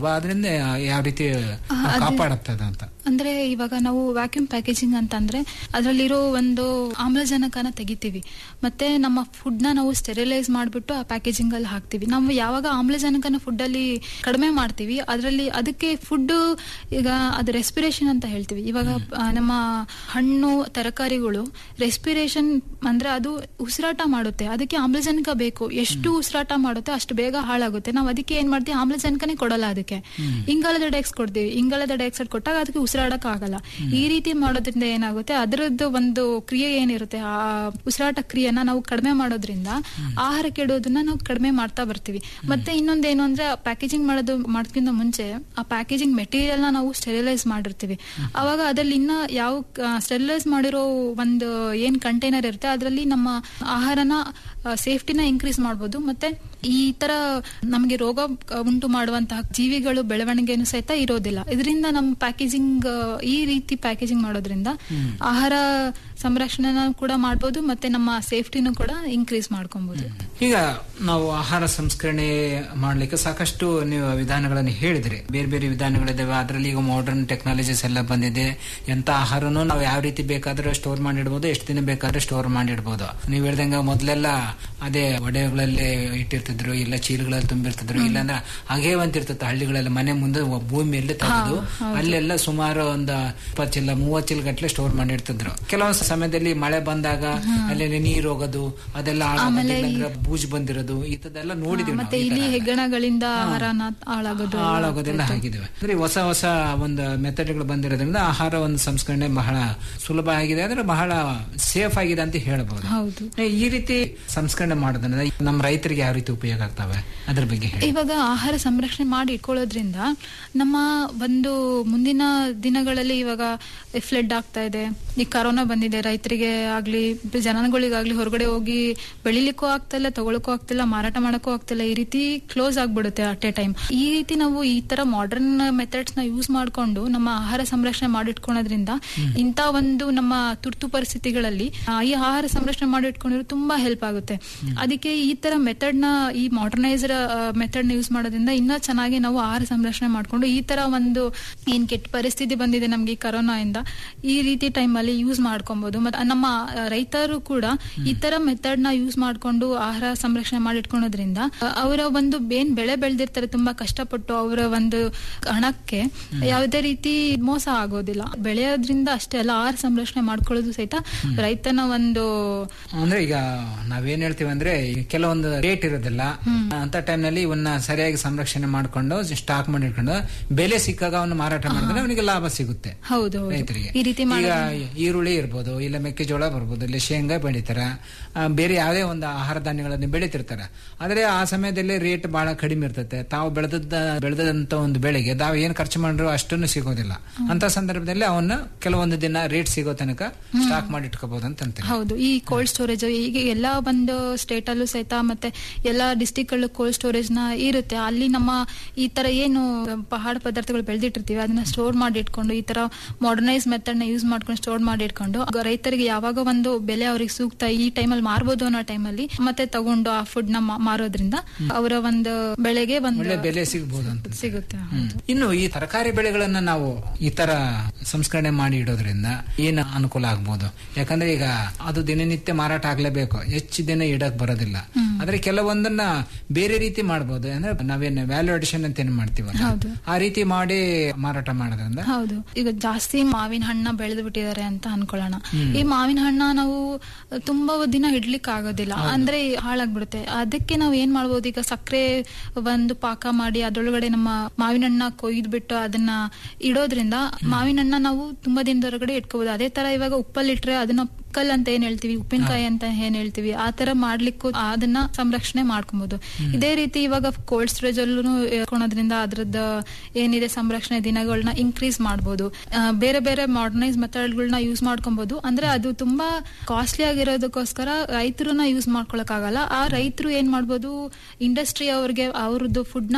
ಅಲ್ವಾ ಅದರಿಂದ ಯಾವ ರೀತಿ ಅದು- ಕಾಪಾಡುತ್ತದೆ ಅಂತ ಅಂದ್ರೆ ಇವಾಗ ನಾವು ವ್ಯಾಕ್ಯೂಮ್ ಪ್ಯಾಕೇಜಿಂಗ್ ಅಂತಂದ್ರೆ ಅದರಲ್ಲಿರೋ ಒಂದು ಆಮ್ಲಜನಕನ ತೆಗಿತೀವಿ ಮತ್ತೆ ನಮ್ಮ ಫುಡ್ ನ ನಾವು ಸ್ಟೆರಿಲೈಸ್ ಮಾಡಿಬಿಟ್ಟು ಆ ಪ್ಯಾಕೇಜಿಂಗ್ ಅಲ್ಲಿ ಹಾಕ್ತಿವಿ ನಾವು ಯಾವಾಗ ಆಮ್ಲಜನಕನ ಫುಡ್ ಅಲ್ಲಿ ಕಡಿಮೆ ಮಾಡ್ತೀವಿ ಅದರಲ್ಲಿ ಅದಕ್ಕೆ ಫುಡ್ ಈಗ ಅದು ರೆಸ್ಪಿರೇಷನ್ ಅಂತ ಹೇಳ್ತೀವಿ ಇವಾಗ ಆ, ನಮ್ಮ ಹಣ್ಣು ತರಕಾರಿಗಳು ರೆಸ್ಪಿರೇಷನ್ ಅಂದ್ರೆ ಅದು ಉಸಿರಾಟ ಮಾಡುತ್ತೆ ಅದಕ್ಕೆ ಆಮ್ಲಜನಕ ಬೇಕು ಎಷ್ಟು ಉಸಿರಾಟ ಮಾಡುತ್ತೆ ಅಷ್ಟು ಬೇಗ ಹಾಳಾಗುತ್ತೆ ನಾವು ಅದಕ್ಕೆ ಏನ್ ಮಾಡ್ತೀವಿ ಆಮ್ಲಜನಕನೇ ಕೊಡಲ್ಲ ಅದಕ್ಕೆ ಇಂಗಾಲದ ಡೈಆಕ್ಸೈಡ್ ಕೊಡ್ತೀವಿ ಇಂಗಾಲದ ಡೈಆಕ್ಸೈಡ್ ಕೊಟ್ಟಾಗ ಅದಕ್ಕೆ ಉಸಿರಾಡಕ್ ಆಗಲ್ಲ ಈ ರೀತಿ ಮಾಡೋದ್ರಿಂದ ಏನಾಗುತ್ತೆ ಅದರದ್ದು ಒಂದು ಕ್ರಿಯೆ ಏನಿರುತ್ತೆ ಆ ಉಸಿರಾಟ ಕ್ರಿಯೆನ ನಾವು ಕಡಿಮೆ ಮಾಡೋದ್ರಿಂದ ಆಹಾರ ಕೆಡೋದನ್ನ ನಾವು ಕಡಿಮೆ ಮಾಡ್ತಾ ಬರ್ತೀವಿ ಮತ್ತೆ ಇನ್ನೊಂದೇನು ಅಂದ್ರೆ ಪ್ಯಾಕೇಜಿಂಗ್ ಮಾಡೋದು ಮಾಡೋದ್ಕಿಂತ ಮುಂಚೆ ಆ ಪ್ಯಾಕೇಜಿಂಗ್ ಮೆಟೀರಿಯಲ್ ನ ನಾವು ಸ್ಟೆರಿಲೈಸ್ ಮಾಡಿರ್ತೀವಿ ಅವಾಗ ಅದ್ರಲ್ಲಿ ಇನ್ನ ಯಾವ ಸ್ಟೆರಿಲೈಸ್ ಮಾಡಿರೋ ಒಂದು ಏನ್ ಕಂಟೈನರ್ ಇರುತ್ತೆ ಅದರಲ್ಲಿ ನಮ್ಮ ಆಹಾರನ ಸೇಫ್ಟಿನ ಇನ್ಕ್ರೀಸ್ ಮಾಡ್ಬೋದು ಮತ್ತೆ ಈ ತರ ನಮಗೆ ರೋಗ ಆ, ಉಂಟು ಮಾಡುವಂತಹ ಜೀವಿಗಳು ಬೆಳವಣಿಗೆನೂ ಸಹಿತ ಇರೋದಿಲ್ಲ ಇದರಿಂದ ನಮ್ಮ ಪ್ಯಾಕೇಜಿಂಗ್ ಈ ರೀತಿ ಪ್ಯಾಕೇಜಿಂಗ್ ಮಾಡೋದ್ರಿಂದ ಆಹಾರ ಸಂರಕ್ಷಣೆನ ಕೂಡ ಮಾಡ್ಬೋದು ಮತ್ತೆ ನಮ್ಮ ಸೇಫ್ಟಿನೂ ಕೂಡ ಇನ್ಕ್ರೀಸ್ ಮಾಡ್ಕೊಬಹುದು ಈಗ ನಾವು ಆಹಾರ ಸಂಸ್ಕರಣೆ ಮಾಡ್ಲಿಕ್ಕೆ ಸಾಕಷ್ಟು ನೀವು ವಿಧಾನಗಳನ್ನು ಹೇಳಿದ್ರಿ ಬೇರೆ ಬೇರೆ ವಿಧಾನಗಳಿದಾವೆ ಅದರಲ್ಲಿ ಈಗ ಮಾಡರ್ನ್ ಟೆಕ್ನಾಲಜೀಸ್ ಎಲ್ಲ ಬಂದಿದೆ ಎಂತ ಆಹಾರನೂ ನಾವು ಯಾವ ರೀತಿ ಬೇಕಾದ್ರೆ ಸ್ಟೋರ್ ಮಾಡಿಡ್ಬೋದು ಎಷ್ಟು ದಿನ ಬೇಕಾದ್ರೆ ಸ್ಟೋರ್ ಮಾಡಿಡ್ಬೋದು ನೀವು ಹೇಳ್ದಂಗ ಮೊದಲೆಲ್ಲ ಅದೇ ಒಡೆಗಳಲ್ಲಿ ಇಟ್ಟಿರ್ತಿದ್ರು ಇಲ್ಲ ಚೀಲಗಳಲ್ಲಿ ತುಂಬಿರ್ತಿದ್ರು ಇಲ್ಲಾಂದ್ರೆ ಹಾಗೇ ಒಂತಿರ್ತಿತ್ತು ಹಳ್ಳಿಗಳಲ್ಲಿ ಮನೆ ಮುಂದೆ ಒ- ಭೂಮಿಯಲ್ಲಿ ತೆಗೆದು ಅಲ್ಲೆಲ್ಲ ಸುಮಾರು ಒಂದು ಇಪ್ಪತ್ತು ಚೀಲ ಮೂವತ್ತು ಚೀಲ ಗಟ್ಟಲೆ ಸ್ಟೋರ್ ಮಾಡಿರ್ತಿದ್ರು ಕೆಲವೊಂದು ಸಮಯದಲ್ಲಿ ಮಳೆ ಬಂದಾಗ ಅಲ್ಲಿ ನೀರು ಹೋಗೋದು ಅದೆಲ್ಲ ಹಾಳಾಗೋದು, ಇಲ್ಲಾಂದ್ರೆ ಬೂಜ್ ಬಂದಿರೋದು ಇಂಥದ್ದೆಲ್ಲ ನೋಡಿದೀವಿ ಮತ್ತೆ ನಾವು ಈ ಇಲ್ಲಿ ತರ. ಹೆಗ್ಗಣಗಳಿಂದ ಆಹಾರನ ಹಾಳಾಗೋದು ಎಲ್ಲ ಹಾಳಾಗೋದೆಲ್ಲ ಆಗ್ತಾ ಇತ್ತು. ಆಗಿದ್ದಾವೆ ಅಂದ್ರೆ ಹೊಸ ಹೊಸ ಒಂದು ಮೆಥಡ್ಗಳು ಬಂದಿರೋದ್ರಿಂದ ಆಹಾರ ಒಂದು ಸಂಸ್ಕರಣೆ ಬಹಳ ಸುಲಭ ಆಗಿದೆ ಅಂದ್ರೆ ಬಹಳ ಸೇಫ್ ಆಗಿದೆ ಅಂತ ಹೇಳ್ಬೋದು ಹೌದು ಏ, ಈ ರೀತಿ ಸಂಸ್ಕರಣೆ ಮಾಡೋದ್ರಿಂದ ನಮ್ಮ ರೈತರಿಗೆ ಯಾವ ರೀತಿ ಉಪಯೋಗ ಆಗ್ತವೆ ಅದ್ರ ಬಗ್ಗೆ ಹೇಳಿ ಇವಾಗ ಆಹಾರ ಸಂರಕ್ಷಣೆ ಮಾಡಿ ಇಟ್ಕೊಳ್ಳೋದ್ರಿಂದ ನಮ್ಮ ಒಂದು ಮುಂದಿನ ದಿನಗಳಲ್ಲಿ ಇವಾಗ ಫ್ಲಡ್ ಆಗ್ತಾ ಇದೆ ಈ ಕರೋನಾ ಬಂದಿದೆ ರೈತರಿಗೆ ಆಗ್ಲಿ ಜನಗಳಿಗಾಗ್ಲಿ ಹೊರಗಡೆ ಹೋಗಿ ಬೆಳಿಲಿಕ್ಕೂ ಆಗ್ತಿಲ್ಲ ತಗೊಳಕ್ಕೂ ಆಗ್ತಿಲ್ಲ ಮಾರಾಟ ಮಾಡಕ್ಕೂ ಆಗ್ತಿಲ್ಲ ಈ ರೀತಿ ಕ್ಲೋಸ್ ಆಗ್ಬಿಡುತ್ತೆ ಅಟ್ ಎ ಟೈಮ್ ಈ ರೀತಿ ನಾವು ಈ ತರ ಮಾಡರ್ನ್ ಮೆಥಡ್ಸ್ ನ ಯೂಸ್ ಮಾಡ್ಕೊಂಡು ನಮ್ಮ ಆಹಾರ ಸಂರಕ್ಷಣೆ ಮಾಡಿಟ್ಕೊಳೋದ್ರಿಂದ ಇಂತ ಒಂದು ನಮ್ಮ ತುರ್ತು ಪರಿಸ್ಥಿತಿಗಳಲ್ಲಿ ಆ, ಈ ಆಹಾರ ಸಂರಕ್ಷಣೆ ಮಾಡಿಟ್ಕೊಂಡಿರೋ ತುಂಬಾ ಹೆಲ್ಪ್ ಆಗುತ್ತೆ ಅದಕ್ಕೆ ಈ ತರ ಮೆಥಡ್ ನ ಈ ಮಾಡರ್ನೈಸರ್ ಮೆಥಡ್ ನ ಯೂಸ್ ಮಾಡೋದ್ರಿಂದ ಇನ್ನೂ ಚೆನ್ನಾಗಿ ನಾವು ಆಹಾರ ಸಂರಕ್ಷಣೆ ಮಾಡ್ಕೊಂಡು ಈ ತರ ಒಂದು ಏನ್ ಕೆಟ್ಟ ಪರಿಸ್ಥಿತಿ ಬಂದಿದೆ ನಮ್ಗೆ ಈ ಕರೋನಾ ಇಂದ ಈ ರೀತಿ ಟೈಮ್ ಅಲ್ಲಿ ಯೂಸ್ ಮಾಡ್ಕೊಬಹುದು ಮತ್ತೆ ನಮ್ಮ ಆ, ರೈತರು ಕೂಡ ಈ ತರ ಮೆಥಡ್ ನ ಯೂಸ್ ಮಾಡ್ಕೊಂಡು ಆಹಾರ ಸಂರಕ್ಷಣೆ ಮಾಡಿಟ್ಕೊಳೋದ್ರಿಂದ ಅವರ ಒಂದು ಬೇನ್ ಬೆಳೆ ಬೆಳೆದಿರ್ತಾರೆ ತುಂಬಾ ಕಷ್ಟಪಟ್ಟು ಅವರ ಒಂದು ಹಣಕ್ಕೆ ಯಾವುದೇ ರೀತಿ ಮೋಸ ಆಗೋದಿಲ್ಲ ಬೆಳೆಯೋದ್ರಿಂದ ಅಷ್ಟೇ ಅಲ್ಲ ಆಹಾರ ಸಂರಕ್ಷಣೆ ಮಾಡ್ಕೊಳ್ಳೋದು ಸಹಿತ ರೈತನ ಒಂದು ಅಂದ್ರೆ ಈಗ ನಾವೇನ್ ಹೇಳ್ತೀವಿ ಅಂದ್ರೆ ಈ ಕೆಲವೊಂದು ರೇಟ್ ಇರೋದಿಲ್ಲ ಅಂತ ಟೈಮ್ ನಲ್ಲಿ ಇವನ್ನ ಸರಿಯಾಗಿ ಸಂರಕ್ಷಣೆ ಮಾಡ್ಕೊಂಡು ಸ್ಟಾಕ್ ಮಾಡಿ ಇಟ್ಕೊಂಡು ಬೆಲೆ ಸಿಕ್ಕಾಗ ಅವನ್ನ ಮಾರಾಟ ಮಾಡಿದ್ರೆ ಅವನಿಗೆ ಲಾಭ ಸಿಗುತ್ತೆ ಹೌದು ಹೌದು ರೈತರಿಗೆ ಈ ರೀತಿ ಈಗ ಮಾಡೋದ್ರಿಂದ ಈರುಳ್ಳಿ ಇರ್ಬೋದು ಇಲ್ಲ ಮೆಕ್ಕೆಜೋಳ ಬರ್ಬೋದು ಇಲ್ಲ ಶೇಂಗಾ ಬೆಳಿತಾರ ಆ, ಬೇರೆ ಯಾವುದೇ ಒಂದು ಆಹಾರ ಧಾನ್ಯಗಳನ್ನು ಬೆಳಿತಿರ್ತಾರ ಆದ್ರೆ ಆ ಸಮಯದಲ್ಲಿ ರೇಟ್ ಬಹಳ ಕಡಿಮೆ ಇರ್ತತೆ ತಾವು ಬೆಳೆದದ್ದ ಬೆಳೆದಂತ ಒಂದು ಬೆಳೆಗೆ ತಾವು ಏನ್ ಖರ್ಚು ಮಾಡಿದ್ರು ಅಷ್ಟನ್ನು ಸಿಗೋದಿಲ್ಲ ಅಂತ ಸಂದರ್ಭದಲ್ಲಿ ಅವನ್ನ ಕೆಲವೊಂದು ದಿನ ರೇಟ್ ಸಿಗೋ ತನಕ ಸ್ಟಾಕ್ ಮಾಡಿ ಇಟ್ಕೋಬಹುದು ಅಂತ ಅಂತಾರೆ ಹೌದು ಈ ಕೋಲ್ಡ್ ಸ್ಟೋರೇಜ್ ಈಗ ಎಲ್ಲ ಒಂದು ಸ್ಟೇಟ್ ಅಲ್ಲೂ ಸಹಿತ ಮತ್ತೆ ಎಲ್ಲ ಡಿಸ್ಟಿಕ್ ಅಲ್ಲೂ ಕೋಲ್ಡ್ ಸ್ಟೋರೇಜ್ ನ ಇರುತ್ತೆ ಅಲ್ಲಿ ನಮ್ಮ ಈ ತರ ಏನು ಪಹಾಡ ಪದಾರ್ಥಗಳು ಬೆಳೆದಿಟ್ಟಿರ್ತೀವಿ ಅದನ್ನ ಸ್ಟೋರ್ ಮಾಡಿ ಇಟ್ಕೊಂಡು ಈ ತರ ಮಾಡರ್ನೈಸ್ ಮೆಥಡ್ ನ ಯೂಸ್ ಮಾಡ್ಕೊಂಡು ಸ್ಟೋರ್ ಮಾಡಿ ಇಟ್ಕೊಂಡು ಆಗ ರೈತರಿಗೆ ಯಾವಾಗ ಒಂದು ಬೆಲೆ ಅವ್ರಿಗೆ ಸೂಕ್ತ ಈ ಟೈಮಲ್ಲಿ ಮಾರ್ಬೋದು ಅನ್ನೋ ಟೈಮಲ್ಲಿ ಮತ್ತೆ ತಗೊಂಡು ಆ ಫುಡ್ ನ ಮಾ- ಮಾರೋದ್ರಿಂದ ಅವರ ಒಂದು ಬೆಳೆಗೆ ಒಂದು ಒಳ್ಳೆ ಬೆಲೆ ಸಿಗಬಹುದು ಅಂತ ಸಿಗುತ್ತೆ ಇನ್ನು ಈ ತರಕಾರಿ ಬೆಳೆಗಳನ್ನ ನಾವು ಈ ತರ ಸಂಸ್ಕರಣೆ ಮಾಡಿ ಇಡೋದ್ರಿಂದ ಏನು ಅನುಕೂಲ ಆಗ್ಬೋದು ಯಾಕಂದ್ರೆ ಈಗ ಅದು ದಿನನಿತ್ಯ ಮಾರಾಟ ಆಗ್ಲೇಬೇಕು ಹೆಚ್ಚು ದಿನ ಇಡಕ್ ಬರೋದಿಲ್ಲ ಆದ್ರೆ ಕೆಲವೊಂದನ್ನ ಬೇರೆ ರೀತಿ ಮಾಡ್ಬೋದು ಅಂದ್ರೆ ನಾವೇನು ವ್ಯಾಲ್ಯೂ ಅಡಿಷನ್ ಅಂತ ಏನ್ ಮಾಡ್ತೀವಲ್ಲ ಹೌದು. ಆ ರೀತಿ ಮಾಡಿ ಮಾರಾಟ ಮಾಡೋದ್ರಿಂದ ಹೌದು ಈಗ ಜಾಸ್ತಿ ಮಾವಿನ ಹಣ್ಣ ಬೆಳೆದು ಬಿಟ್ಟಿದ್ದಾರೆ ಅಂತ ಅನ್ಕೊಳ್ಳೋಣ ಈ ಮಾವಿನ ಹಣ್ಣ ನಾವು ತುಂಬಾ ದಿನ ಇಡ್ಲಿಕ್ಕೆ ಆಗೋದಿಲ್ಲ ಅಂದ್ರೆ ಹಾಳಾಗ್ಬಿಡುತ್ತೆ ಅದಕ್ಕೆ ನಾವು ಏನ್ ಮಾಡ್ಬೋದು ಈಗ ಸಕ್ಕರೆ ಒಂದು ಪಾಕ ಮಾಡಿ ಅದ್ರೊಳಗಡೆ ನಮ್ಮ ಮಾವಿನ ಹಣ್ಣ ಕೊಯ್ದು ಬಿಟ್ಟು ಅದನ್ನ ಇಡೋದ್ರಿಂದ ಮಾವಿನ ಹಣ್ಣ ನಾವು ತುಂಬಾ ದಿನದವರೆಗಡೆ ಇಟ್ಕೋಬಹುದು ಅದೇ ತರ ಇವಾಗ ಉಪ್ಪಲ್ಲಿ ಇಟ್ರೆ ಅದನ್ನ ಕಲ್ ಅಂತ ಏನ್ ಹೇಳ್ತೀವಿ ಉಪ್ಪಿನಕಾಯಿ ಅಂತ ಏನ್ ಹೇಳ್ತೀವಿ ಆ ತರ ಮಾಡ್ಲಿಕ್ಕೂ ಅದನ್ನ ಸಂರಕ್ಷಣೆ ಮಾಡ್ಕೊಬಹುದು ಇದೇ ರೀತಿ ಇವಾಗ ಕೋಲ್ಡ್ ಸ್ಟೋರೇಜ್ ಅಲ್ಲೂ ಇಟ್ಕೊಳೋದ್ರಿಂದ ಅದ್ರದ್ದು ಏನಿದೆ ಸಂರಕ್ಷಣೆ ದಿನಗಳನ್ನ ಇನ್ಕ್ರೀಸ್ ಮಾಡಬಹುದು ಬೇರೆ ಬೇರೆ ಮಾಡರ್ನೈಸ್ ಮೆಥಡ್ಗಳನ್ನ ಯೂಸ್ ಮಾಡ್ಕೊಬಹುದು ಅಂದ್ರೆ ಅದು ತುಂಬಾ ಕಾಸ್ಟ್ಲಿ ಆಗಿರೋದಕ್ಕೋಸ್ಕರ ರೈತರನ್ನ ಯೂಸ್ ಮಾಡ್ಕೊಳಕ್ ಆಗಲ್ಲ ಆ ರೈತರು ಏನ್ ಮಾಡ್ಬೋದು ಇಂಡಸ್ಟ್ರಿ ಅವ್ರಿಗೆ ಅವ್ರದ್ದು ಫುಡ್ ನ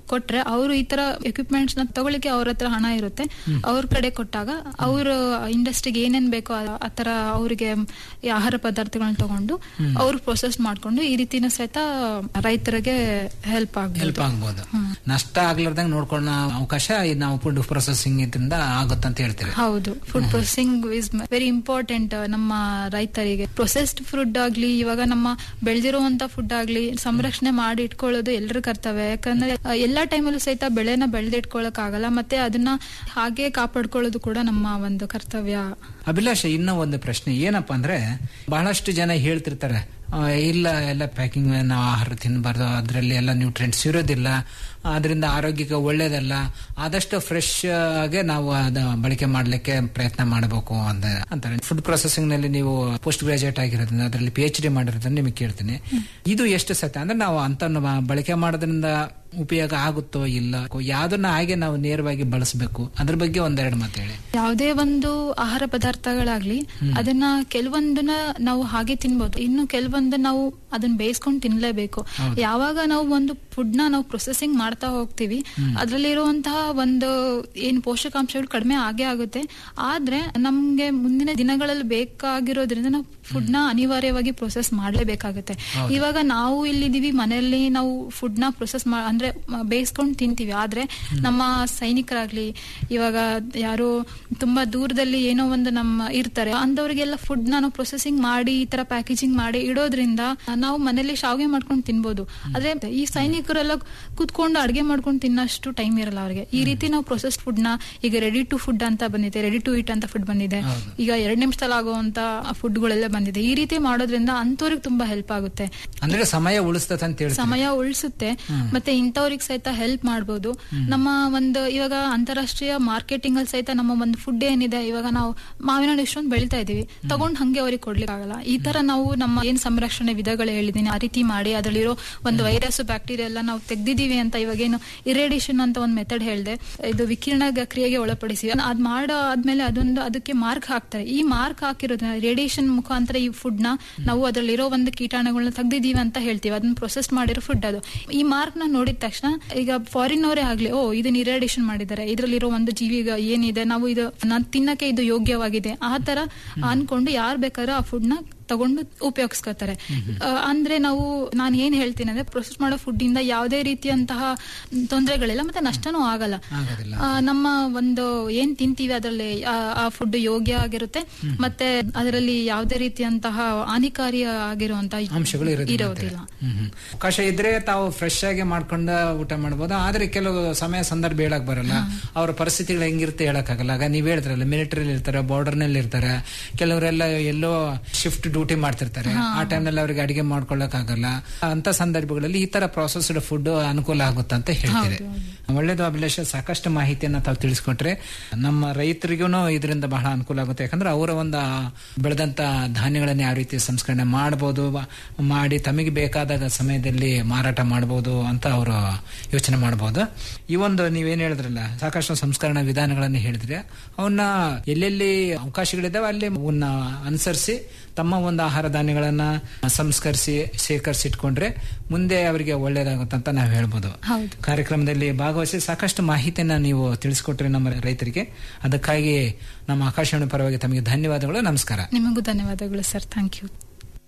ಕೊಟ್ರೆ ಅವರು ಈ ತರ ಎಕ್ವಿಪ್ಮೆಂಟ್ಸ್ ನ ತಗೊಳಿಕ್ಕೆ ಅವ್ರ ಹತ್ರ ಹಣ ಇರುತ್ತೆ ಅವ್ರ ಕಡೆ ಕೊಟ್ಟಾಗ ಅವ್ರ ಇಂಡಸ್ಟ್ರಿಗೆ ಏನೇನ್ ಬೇಕೋ ಆ- ಆ ತರ ಅವರಿಗೆ ಆಹಾರ ಪದಾರ್ಥಗಳನ್ನ ತಗೊಂಡು ಅವ್ರು ಪ್ರೊಸೆಸ್ ಮಾಡ್ಕೊಂಡು ಈ ರೀತಿನ ಸಹಿತ ರೈತರಿಗೆ ಹೆಲ್ಪ್ ಹೆಲ್ಪ್ ಆಗ್ಬೋದು ಆಗ್ಬೋದು ನಷ್ಟ ಆಗ್ಲಾರ್ದಂಗ್ ನೋಡ್ಕೊಳ್ಳೋ ಅವಕಾಶ ಈ ನಾವು ಫುಡ್ ಪ್ರೊಸೆಸಿಂಗ್ ಇದರಿಂದ ಆಗುತ್ತಂತ ಹೇಳ್ತೀವಿ ಹೌದು food processing is very important ನಮ್ಮ ರೈತರಿಗೆ ಪ್ರೊಸೆಸ್ಡ್ ಫುಡ್ ಆಗ್ಲಿ ಇವಾಗ ನಮ್ಮ ಬೆಳೆದಿರುವಂತ ಫುಡ್ ಆಗ್ಲಿ ಸಂರಕ್ಷಣೆ ಮಾಡಿ ಇಟ್ಕೊಳ್ಳೋದು ಎಲ್ಲರ ಕರ್ತವ್ಯ ಯಾಕಂದ್ರೆ ಆ, ಎಲ್ಲಾ ಟೈಮಲ್ಲೂ ಸಹಿತ ಬೆಳೆನ ಬೆಳೆದಿಟ್ಕೊಳಕ್ ಆಗಲ್ಲ ಮತ್ತೆ ಅದನ್ನ ಹಾಗೆ ಕಾಪಾಡ್ಕೊಳ್ಳೋದು ಕೂಡ ನಮ್ಮ ಒಂದು ಕರ್ತವ್ಯ ಅಭಿಲಾಷ ಇನ್ನೂ ಒಂದು ಪ್ರಶ್ನೆ ಏನಪ್ಪಾ ಅಂದ್ರೆ ಬಹಳಷ್ಟು ಜನ ಹೇಳ್ತಿರ್ತಾರೆ ಆ, ಇಲ್ಲ ಎಲ್ಲ ಪ್ಯಾಕಿಂಗ್ ನಾವು ಆಹಾರ ತಿನ್ನಬಾರ್ದು ಅದರಲ್ಲಿ ಎಲ್ಲ ನ್ಯೂಟ್ರಿಯೆಂಟ್ಸ್ ಇರೋದಿಲ್ಲ ಅದರಿಂದ ಆರೋಗ್ಯಕ್ಕೆ ಒಳ್ಳೇದಲ್ಲ ಆದಷ್ಟು ಫ್ರೆಶ್ ಆಗಿ ನಾವು ಅದ ಬಳಕೆ ಮಾಡ್ಲಿಕ್ಕೆ ಪ್ರಯತ್ನ ಮಾಡಬೇಕು ಅಂತ ಅಂತಾರೆ ಫುಡ್ ಪ್ರೊಸೆಸಿಂಗ್ ನಲ್ಲಿ ನೀವು ಪೋಸ್ಟ್ ಗ್ರಾಜುಯೇಟ್ ಆಗಿರೋದ್ರಿಂದ ಅದರಲ್ಲಿ ಪಿ ಎಚ್ ಡಿ ಮಾಡಿರೋದ್ರಿಂದ ನಿಮಗೆ ಕೇಳ್ತೀನಿ ಇದು ಎಷ್ಟು ಸತ್ಯ ಅಂದ್ರೆ ನಾವು ಅಂತ ಬಳಕೆ ಮಾಡೋದ್ರಿಂದ ಉಪಯೋಗ ಆಗುತ್ತೋ ಇಲ್ಲ ಯಾವ್ದನ್ನ ಹಾಗೆ ನಾವು ನೇರವಾಗಿ ಬಳಸಬೇಕು ಅದ್ರ ಬಗ್ಗೆ ಒಂದೆರಡು ಮಾತು ಹೇಳಿ ಯಾವುದೇ ಒಂದು ಆಹಾರ ಪದಾರ್ಥಗಳಾಗ್ಲಿ ಅದನ್ನ ಕೆಲವೊಂದನ್ನ ನಾವು ಹಾಗೆ ತಿನ್ಬೋದು ಇನ್ನು ಕೆಲವೊಂದು ನಾವು ಅದನ್ನ ಬೇಯಿಸ್ಕೊಂಡು ತಿನ್ಲೇಬೇಕು ಯಾವಾಗ ನಾವು ಒಂದು ಫುಡ್ ನ ನಾವು ಪ್ರೊಸೆಸಿಂಗ್ ಮಾಡ್ತಾ ಹೋಗ್ತೀವಿ ಅದ್ರಲ್ಲಿರುವಂತಹ ಒಂದು ಏನ್ ಪೋಷಕಾಂಶಗಳು ಕಡಿಮೆ ಆಗೇ ಆಗುತ್ತೆ ಆದ್ರೆ ನಮ್ಗೆ ಮುಂದಿನ ದಿನಗಳಲ್ಲಿ ಬೇಕಾಗಿರೋದ್ರಿಂದ ನಾವು ಫುಡ್ ನ ಅನಿವಾರ್ಯವಾಗಿ ಪ್ರೊಸೆಸ್ ಮಾಡ್ಲೇಬೇಕಾಗುತ್ತೆ ಇವಾಗ ನಾವು ಇಲ್ಲಿದೀವಿ ಮನೆಯಲ್ಲಿ ನಾವು ಫುಡ್ ನ ಪ್ರೊಸೆಸ್ ಅಂದ್ರೆ ಮ- ಬೇಯಿಸ್ಕೊಂಡು ತಿಂತೀವಿ ಆದ್ರೆ ನಮ್ಮ ಸೈನಿಕರಾಗ್ಲಿ ಇವಾಗ ಯಾರೋ ತುಂಬಾ ದೂರದಲ್ಲಿ ಏನೋ ಒಂದು ನಮ್ಮ ಇರ್ತಾರೆ ಅಂತವ್ರಿಗೆಲ್ಲ ಫುಡ್ ನಾನು ಪ್ರೊಸೆಸಿಂಗ್ ಮಾಡಿ ಈ ತರ ಪ್ಯಾಕೇಜಿಂಗ್ ಮಾಡಿ ಇಡೋದ್ರಿಂದ ನಾವು ಮನೇಲಿ ಶಾವಿಗೆ ಮಾಡ್ಕೊಂಡು ತಿನ್ಬೋದು ಆದ್ರೆ ಈ ಸೈನಿಕರೆಲ್ಲ ಕುತ್ಕೊಂಡು ಅಡ್ಗೆ ಮಾಡ್ಕೊಂಡು ತಿನ್ನಷ್ಟು ಟೈಮ್ ಇರಲ್ಲ ಅವ್ರಿಗೆ ಈ ರೀತಿ ನಾವು ಪ್ರೊಸೆಸ್ ಫುಡ್ ನ ಈಗ ರೆಡಿ ಟು ಫುಡ್ ಅಂತ ಬಂದಿದೆ ರೆಡಿ ಟು ಇಟ್ ಅಂತ ಫುಡ್ ಬಂದಿದೆ ಈಗ ಎರಡ್ ನಿಮಿಷದಲ್ಲಿ ಆಗುವಂತ ಫುಡ್ಗಳೆಲ್ಲ ಬಂದಿದೆ ಈ ರೀತಿ ಮಾಡೋದ್ರಿಂದ ಅಂತವ್ರಿಗೆ ತುಂಬಾ ಹೆಲ್ಪ್ ಆಗುತ್ತೆ ಅಂದ್ರೆ ಸಮಯ ಉಳಿಸ್ತದೆ ಅಂತ ಹೇಳ್ತೀವಿ ಸಮಯ ಉಳಿಸುತ್ತೆ ಮತ್ತೆ ಇಂಥವ್ರಿಗೆ ಸಹಿತ ಹೆಲ್ಪ್ ಮಾಡಬಹುದು ನಮ್ಮ ಒಂದು ಇವಾಗ ಅಂತಾರಾಷ್ಟ್ರೀಯ ಮಾರ್ಕೆಟಿಂಗ್ ಅಲ್ಲಿ ಸಹಿತ ನಮ್ಮ ಒಂದು ಫುಡ್ ಏನಿದೆ ಇವಾಗ ನಾವು ಮಾವಿನ ಹಣ್ಣು ಇಷ್ಟೊಂದು ಬೆಳಿತಾ ಇದೀವಿ ತಗೊಂಡ್ ಹಂಗೆ ಅವ್ರಿಗೆ ಕೊಡ್ಲಿಕ್ಕೆ ಆಗಲ್ಲ ಈ ತರ ನಾವು ನಮ್ಮ ಏನ್ ಸಂರಕ್ಷಣೆ ವಿಧಗಳು ಹೇಳಿದೀನಿ ಆ ರೀತಿ ಮಾಡಿ ಅದ್ರಲ್ಲಿರೋ ಒಂದು ವೈರಸ್ ಬ್ಯಾಕ್ಟೀರಿಯಾ ಎಲ್ಲ ನಾವು ತೆಗ್ದಿದೀವಿ ಅಂತ ಇವಾಗೇನು ಇರೇಡಿಯೇಷನ್ ಅಂತ ಒಂದು ಮೆಥಡ್ ಹೇಳಿದೆ ಇದು ವಿಕಿರಣ ಗ- ಕ್ರಿಯೆಗೆ ಒಳಪಡಿಸಿ ಅದ್ ಮಾಡೋ ಆದ್ಮೇಲೆ ಅದೊಂದು ಅದಕ್ಕೆ ಮಾರ್ಕ್ ಹಾಕ್ತಾರೆ ಈ ಮಾರ್ಕ್ ಹಾಕಿರೋದ್ರಿಂದ ರೇಡಿಯೇಷನ್ ಮುಖಾಂತರ ಈ ಫುಡ್ ನ ನಾವು ಅದ್ರಲ್ಲಿರೋ ಒಂದು ಕೀಟಾಣುಗಳನ್ನ ತೆಗ್ದಿದೀವಿ ಅಂತ ಹೇಳ್ತೀವಿ ಅದನ್ನ ಪ್ರೊಸೆಸ್ ಮಾಡಿರೋ ಫುಡ್ ಅದು ಈ ಮಾರ್ಕ್ ನ ನೋಡಿದ ತಕ್ಷಣ ಈಗ ಫಾರಿನ್ ಅವರೇ ಆಗ್ಲಿ ಓ ಇದನ್ನ ಇರೇಡಿಯೇಷನ್ ಮಾಡಿದ್ದಾರೆ ಇದ್ರಲ್ಲಿರೋ ಒಂದು ಜೀವಿ ಏನಿದೆ ನಾವು ಇದು ನಾನ್ ತಿನ್ನಕ್ಕೆ ಇದು ಯೋಗ್ಯವಾಗಿದೆ ಆ ತರ ಅನ್ಕೊಂಡು ಯಾರು ಬೇಕಾದ್ರೂ ಆ ಫುಡ್ ನ ತಗೊಂಡು ಉಪಯೋಗಿಸ್ಕೊತಾರೆ ಆ, ಅಂದ್ರೆ ನಾವು ನಾನು ಏನ್ ಹೇಳ್ತೀನಿ ಅಂದ್ರೆ ಪ್ರೊಸೆಸ್ ಮಾಡೋ ಫುಡ್ ಇಂದ ಯಾವುದೇ ರೀತಿಯಂತಹ ತೊಂದರೆಗಳಿಲ್ಲ ಮತ್ತೆ ನಷ್ಟನೂ ಆಗಲ್ಲ ಆ, ನಮ್ಮ ಒಂದು ಏನ್ ತಿಂತೀವಿ ಅದರಲ್ಲಿ ಆ- ಆ ಫುಡ್ ಯೋಗ್ಯ ಆಗಿರುತ್ತೆ ಮತ್ತೆ ಅದರಲ್ಲಿ ಯಾವುದೇ ರೀತಿಯಂತಹ ಹಾನಿಕಾರಿ ಆಗಿರುವಂತ ಅಂಶಗಳು ಇರೋದಿಲ್ಲ ಇರೋದಿಲ್ಲ ಹ್ಮ್ ಹ್ಮ್. ಅವಕಾಶ ಇದ್ರೆ ತಾವು ಫ್ರೆಶ್ ಆಗಿ ಮಾಡ್ಕೊಂಡು ಊಟ ಮಾಡ್ಬೋದು ಆದ್ರೆ ಕೆಲವು ಸಮಯ ಸಂದರ್ಭ ಹೇಳಕ್ ಬರಲ್ಲ ಅವ್ರ ಪರಿಸ್ಥಿತಿಗಳು ಹೆಂಗಿರುತ್ತೆ ಹೇಳಕ್ಕಾಗಲ್ಲ ಆಗ ನೀವ್ ಹೇಳಿದ್ರಲ್ಲ ಮಿಲಿಟರಿ ಇರ್ತಾರೆ ಬಾರ್ಡರ್ ನಲ್ಲಿ ಇರ್ತಾರೆ ಕೆಲವರೆಲ್ಲ ಎಲ್ಲೋ ಶಿಫ್ಟ್ ಡ್ಯೂಟಿ ಮಾಡ್ತಿರ್ತಾರೆ ಆ ಟೈಮ್ನಲ್ಲಿ ಅವ್ರಿಗೆ ಅಡಿಗೆ ಮಾಡ್ಕೊಳಕ್ ಆಗಲ್ಲ ಅಂತ ಸಂದರ್ಭಗಳಲ್ಲಿ ಈ ತರ ಪ್ರೊಸೆಸ್ಡ್ ಫುಡ್ ಅನುಕೂಲ ಆಗುತ್ತೆ ಅಂತ ಹೇಳ್ತೀರಿ ಒಳ್ಳೇದು ಅಭಿಲಾಷ ಸಾಕಷ್ಟು ಮಾಹಿತಿಯನ್ನ ತಾವು ತಿಳಿಸ್ಕೊಟ್ರೆ ನಮ್ಮ ರೈತರಿಗೂ ಇದರಿಂದ ಬಹಳ ಅನುಕೂಲ ಆಗುತ್ತೆ ಯಾಕಂದ್ರೆ ಅವರ ಒಂದು ಬೆಳೆದಂತ ಧಾನ್ಯಗಳನ್ನ ಯಾವ ರೀತಿ ಸಂಸ್ಕರಣೆ ಮಾಡಬಹುದು ಮಾಡಿ ತಮಗೆ ಬೇಕಾದಾಗ ಸಮಯದಲ್ಲಿ ಮಾರಾಟ ಮಾಡಬಹುದು ಅಂತ ಅವರು ಯೋಚನೆ ಮಾಡಬಹುದು ಈ ಒಂದು ನೀವೇನ್ ಹೇಳಿದ್ರಲ್ಲ ಸಾಕಷ್ಟು ಸಂಸ್ಕರಣಾ ವಿಧಾನಗಳನ್ನು ಹೇಳಿದ್ರೆ ಅವನ್ನ ಎಲ್ಲೆಲ್ಲಿ ಅವಕಾಶಗಳಿದಾವೆ ಅಲ್ಲಿ ಅವನ್ನ ಅನುಸರಿಸಿ ತಮ್ಮ ಒಂದು ಆಹಾರ ಧಾನ್ಯಗಳನ್ನ ಸಂಸ್ಕರಿಸಿ ಶೇಖರಿಸಿಟ್ಕೊಂಡ್ರೆ ಮುಂದೆ ಅವರಿಗೆ ಒಳ್ಳೇದಾಗುತ್ತಂತ ನಾವು ಹೇಳ್ಬೋದು ಹೌದು ಕಾರ್ಯಕ್ರಮದಲ್ಲಿ ಭಾಗವಹಿಸಿ ಸಾಕಷ್ಟು ಮಾಹಿತಿಯನ್ನ ನೀವು ತಿಳಿಸ್ಕೊಟ್ರಿ ನಮ್ಮ ರೈತರಿಗೆ ಅದಕ್ಕಾಗಿ ನಮ್ಮ ಆಕಾಶವಾಣಿ ಪರವಾಗಿ ತಮಗೆ ಧನ್ಯವಾದಗಳು ನಮಸ್ಕಾರ ನಿಮಗೂ ಧನ್ಯವಾದಗಳು ಸರ್ ಥ್ಯಾಂಕ್ ಯು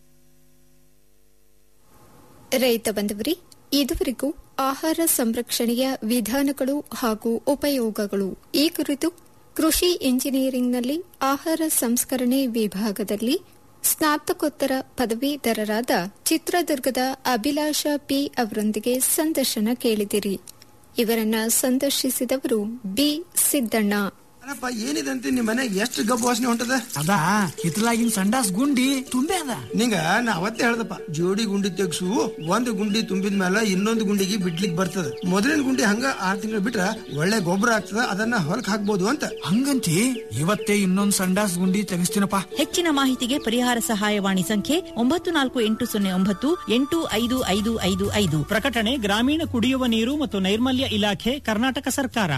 ರೈತ ಬಂಧುವರಿ ಇದುವರೆಗೂ ಆಹಾರ ಸಂರಕ್ಷಣೆಯ ವಿಧಾನಗಳು ಹಾಗೂ ಉಪಯೋಗಗಳು ಈ ಕುರಿತು ಕೃಷಿ ಇಂಜಿನಿಯರಿಂಗ್ನಲ್ಲಿ ಆಹಾರ ಸಂಸ್ಕರಣೆ ವಿಭಾಗದಲ್ಲಿ ಸ್ನಾತಕೋತ್ತರ ಪದವೀಧರರಾದ ಚಿತ್ರದುರ್ಗದ ಅಭಿಲಾಷ ಪಿ ಅವರೊಂದಿಗೆ ಸಂದರ್ಶನ ಕೇಳಿದಿರಿ ಇವರನ್ನ ಸಂದರ್ಶಿಸಿದವರು ಬಿ ಸಿದ್ದಣ್ಣ ಅಲ್ಲಪ್ಪ ಏನಿದೆ ಅಂತ ನಿಮ್ ಮನೆ ಎಷ್ಟು ಗಬ್ಬು ವಾಸನೆ ಹೊಂಟದ ಅದ ಹಿತ್ತಲಾಗಿನ ಸಂಡಾಸ್ ಗುಂಡಿ ತುಂಬೆ ಅದ ನಿಂಗ ನಾ ಅವತ್ತೇ ಹೇಳ್ದಪ್ಪ ಜೋಡಿ ಗುಂಡಿ ತೆಗ್ಸು ಒಂದ್ ಗುಂಡಿ ತುಂಬಿದ ಮೇಲೆ ಇನ್ನೊಂದು ಗುಂಡಿಗೆ ಬಿಡ್ಲಿಕ್ ಬರ್ತದ ಮೊದಲಿನ ಗುಂಡಿ ಹಂಗ ಆರ್ ತಿಂಗಳು ಬಿಟ್ರ ಒಳ್ಳೆ ಗೊಬ್ಬರ ಆಗ್ತದ ಅದನ್ನ ಹೊಲಕ್ ಹಾಕ್ಬೋದು ಅಂತ ಹಂಗಂತಿ ಇವತ್ತೇ ಇನ್ನೊಂದ್ ಸಂಡಾಸ್ ಗುಂಡಿ ತೆಗಿಸ್ತೀನಪ್ಪ ಹೆಚ್ಚಿನ ಮಾಹಿತಿಗೆ ಪರಿಹಾರ ಸಹಾಯವಾಣಿ ಸಂಖ್ಯೆ ಒಂಬತ್ತು ನಾಲ್ಕು ಎಂಟು ಸೊನ್ನೆ ಒಂಬತ್ತು ಎಂಟು ಐದು ಐದು ಐದು ಐದು ಪ್ರಕಟಣೆ ಗ್ರಾಮೀಣ ಕುಡಿಯುವ ನೀರು ಮತ್ತು ನೈರ್ಮಲ್ಯ ಇಲಾಖೆ ಕರ್ನಾಟಕ ಸರ್ಕಾರ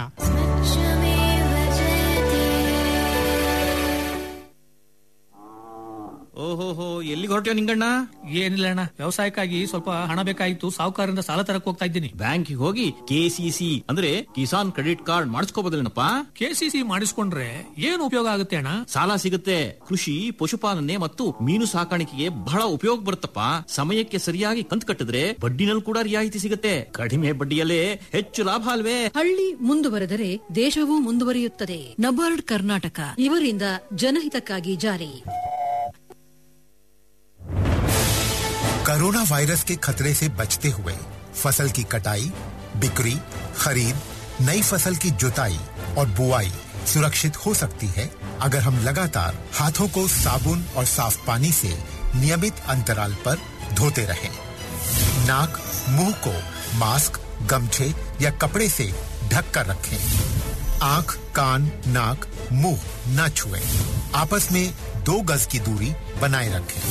ಓ ಓಹೋಹೋ ಎಲ್ಲಿಗೆ ಹೊರಟ್ಯೋ ನಿಂಗಣ್ಣ ಏನಿಲ್ಲ ಅಣ್ಣ ವ್ಯವಸಾಯಕ್ಕಾಗಿ ಸ್ವಲ್ಪ ಹಣ ಬೇಕಾಗಿತ್ತು ಸಾಹುಕಾರರಿಂದ ಸಾಲ ತರಕ್ ಹೋಗ್ತಾ ಇದ್ದೀನಿ ಬ್ಯಾಂಕಿಗೆ ಹೋಗಿ ಕೆಸಿಸಿ ಅಂದ್ರೆ ಕಿಸಾನ್ ಕ್ರೆಡಿಟ್ ಕಾರ್ಡ್ ಮಾಡಿಸ್ಕೋಬೋದಲ್ಲೇನಪ್ಪ ಕೆಸಿಸಿ ಮಾಡಿಸ್ಕೊಂಡ್ರೆ ಏನ್ ಉಪಯೋಗ ಆಗುತ್ತೆ ಅಣ್ಣ ಸಾಲ ಸಿಗುತ್ತೆ ಕೃಷಿ ಪಶುಪಾಲನೆ ಮತ್ತು ಮೀನು ಸಾಕಾಣಿಕೆಗೆ ಬಹಳ ಉಪಯೋಗ ಬರುತ್ತಪ್ಪ ಸಮಯಕ್ಕೆ ಸರಿಯಾಗಿ ಕಂತು ಕಟ್ಟಿದ್ರೆ ಬಡ್ಡಿನಲ್ಲಿ ಕೂಡ ರಿಯಾಯಿತಿ ಸಿಗುತ್ತೆ ಕಡಿಮೆ ಬಡ್ಡಿಯಲ್ಲೇ ಹೆಚ್ಚು ಲಾಭ ಅಲ್ವೇ ಹಳ್ಳಿ ಮುಂದುವರೆದರೆ ದೇಶವೂ ಮುಂದುವರಿಯುತ್ತದೆ ನಬಾರ್ಡ್ ಕರ್ನಾಟಕ ಇವರಿಂದ ಜನಹಿತಕ್ಕಾಗಿ ಜಾರಿ कोरोना वायरस के खतरे से बचते हुए फसल की कटाई बिक्री खरीद नई फसल की जुताई और बुआई सुरक्षित हो सकती है अगर हम लगातार हाथों को साबुन और साफ पानी से नियमित अंतराल पर धोते रहें। नाक मुंह को मास्क गमछे या कपड़े से ढक कर रखें आंख कान नाक मुंह न छुएं। आपस में दो गज की दूरी बनाए रखें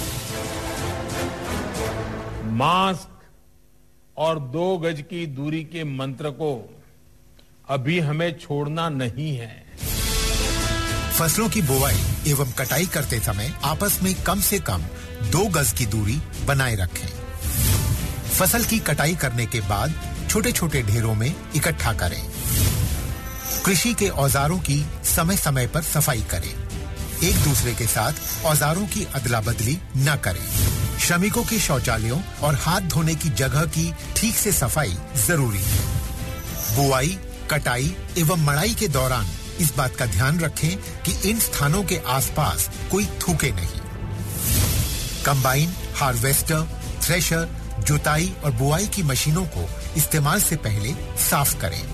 मास्क और दो गज की दूरी के मंत्र को अभी हमें छोड़ना नहीं है फसलों की बुवाई एवं कटाई करते समय आपस में कम से कम दो गज की दूरी बनाए रखें फसल की कटाई करने के बाद छोटे छोटे ढेरों में इकट्ठा करें कृषि के औजारों की समय समय पर सफाई करें एक दूसरे के साथ औजारों की अदला बदली न करें श्रमिकों के शौचालयों और हाथ धोने की जगह की ठीक से सफाई जरूरी है बुआई कटाई एवं मड़ाई के दौरान इस बात का ध्यान रखें कि इन स्थानों के आसपास कोई थूके नहीं कंबाइन हार्वेस्टर थ्रेशर जुताई और बुआई की मशीनों को इस्तेमाल से पहले साफ करें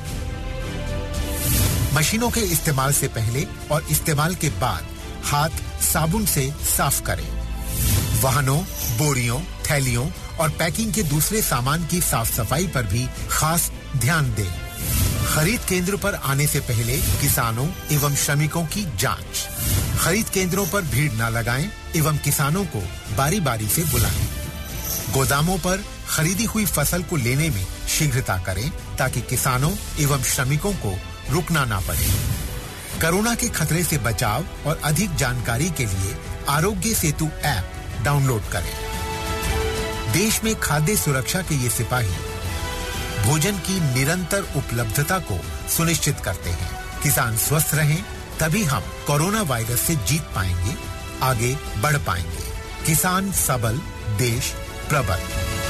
मशीनों के इस्तेमाल से पहले और इस्तेमाल के बाद हाथ साबुन से साफ करें वाहनों बोरियों थैलियों और पैकिंग के दूसरे सामान की साफ सफाई पर भी खास ध्यान दें खरीद केंद्र पर आने से पहले किसानों एवं श्रमिकों की जांच खरीद केंद्रों पर भीड़ न लगाएं एवं किसानों को बारी बारी से बुलाएं गोदामों पर खरीदी हुई फसल को लेने में शीघ्रता करें ताकि किसानों एवं श्रमिकों को रुकना ना पड़े कोरोना के खतरे से बचाव और अधिक जानकारी के लिए आरोग्य सेतु ऐप डाउनलोड करें देश में खाद्य सुरक्षा के ये सिपाही भोजन की निरंतर उपलब्धता को सुनिश्चित करते हैं किसान स्वस्थ रहें तभी हम कोरोना वायरस से जीत पाएंगे आगे बढ़ पाएंगे किसान सबल देश प्रबल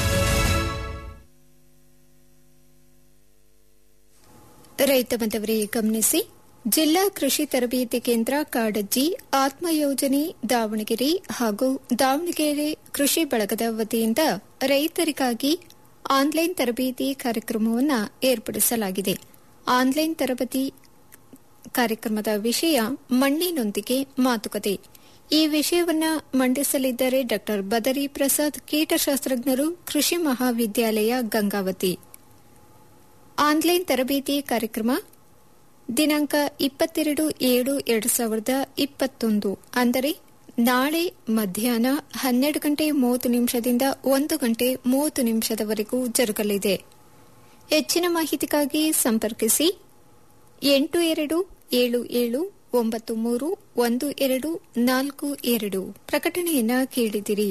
ರೈತ ಬಂದವರೇ ಗಮನಿಸಿ ಜಿಲ್ಲಾ ಕೃಷಿ ತರಬೇತಿ ಕೇಂದ್ರ ಕಾಡಜ್ಜಿ ಆತ್ಮ ಯೋಜನೆ ದಾವಣಗೆರೆ ಹಾಗೂ ದಾವಣಗೆರೆ ಕೃಷಿ ಬಳಗದ ವತಿಯಿಂದ ರೈತರಿಗಾಗಿ ಆನ್ಲೈನ್ ತರಬೇತಿ ಕಾರ್ಯಕ್ರಮವನ್ನು ಏರ್ಪಡಿಸಲಾಗಿದೆ ಆನ್ಲೈನ್ ತರಬೇತಿ ಕಾರ್ಯಕ್ರಮದ ವಿಷಯ ಮಣ್ಣಿನೊಂದಿಗೆ ಮಾತುಕತೆ ಈ ವಿಷಯವನ್ನ ಮಂಡಿಸಲಿದ್ದಾರೆ ಡಾ ಬದರಿ ಪ್ರಸಾದ್ ಕೀಟಶಾಸ್ತ್ರಜ್ಞರು ಕೃಷಿ ಮಹಾವಿದ್ಯಾಲಯ ಗಂಗಾವತಿ ಆನ್ಲೈನ್ ತರಬೇತಿ ಕಾರ್ಯಕ್ರಮ ದಿನಾಂಕ ಇಪ್ಪತ್ತೆರಡು ಏಳು ಎರಡು ಸಾವಿರದ ಇಪ್ಪತ್ತೊಂದು ಅಂದರೆ ನಾಳೆ ಮಧ್ಯಾಹ್ನ ಹನ್ನೆರಡು ಗಂಟೆ ಮೂವತ್ತು ನಿಮಿಷದಿಂದ ಒಂದು ಗಂಟೆ ಮೂವತ್ತು ನಿಮಿಷದವರೆಗೂ ಜರುಗಲಿದೆ ಹೆಚ್ಚಿನ ಮಾಹಿತಿಗಾಗಿ ಸಂಪರ್ಕಿಸಿ ಎಂಟು ಎರಡು ಏಳು ಏಳು ಒಂಬತ್ತು ಮೂರು ಒಂದು ಎರಡು ನಾಲ್ಕು ಎರಡು ಪ್ರಕಟಣೆಯನ್ನ ಕೇಳಿದಿರಿ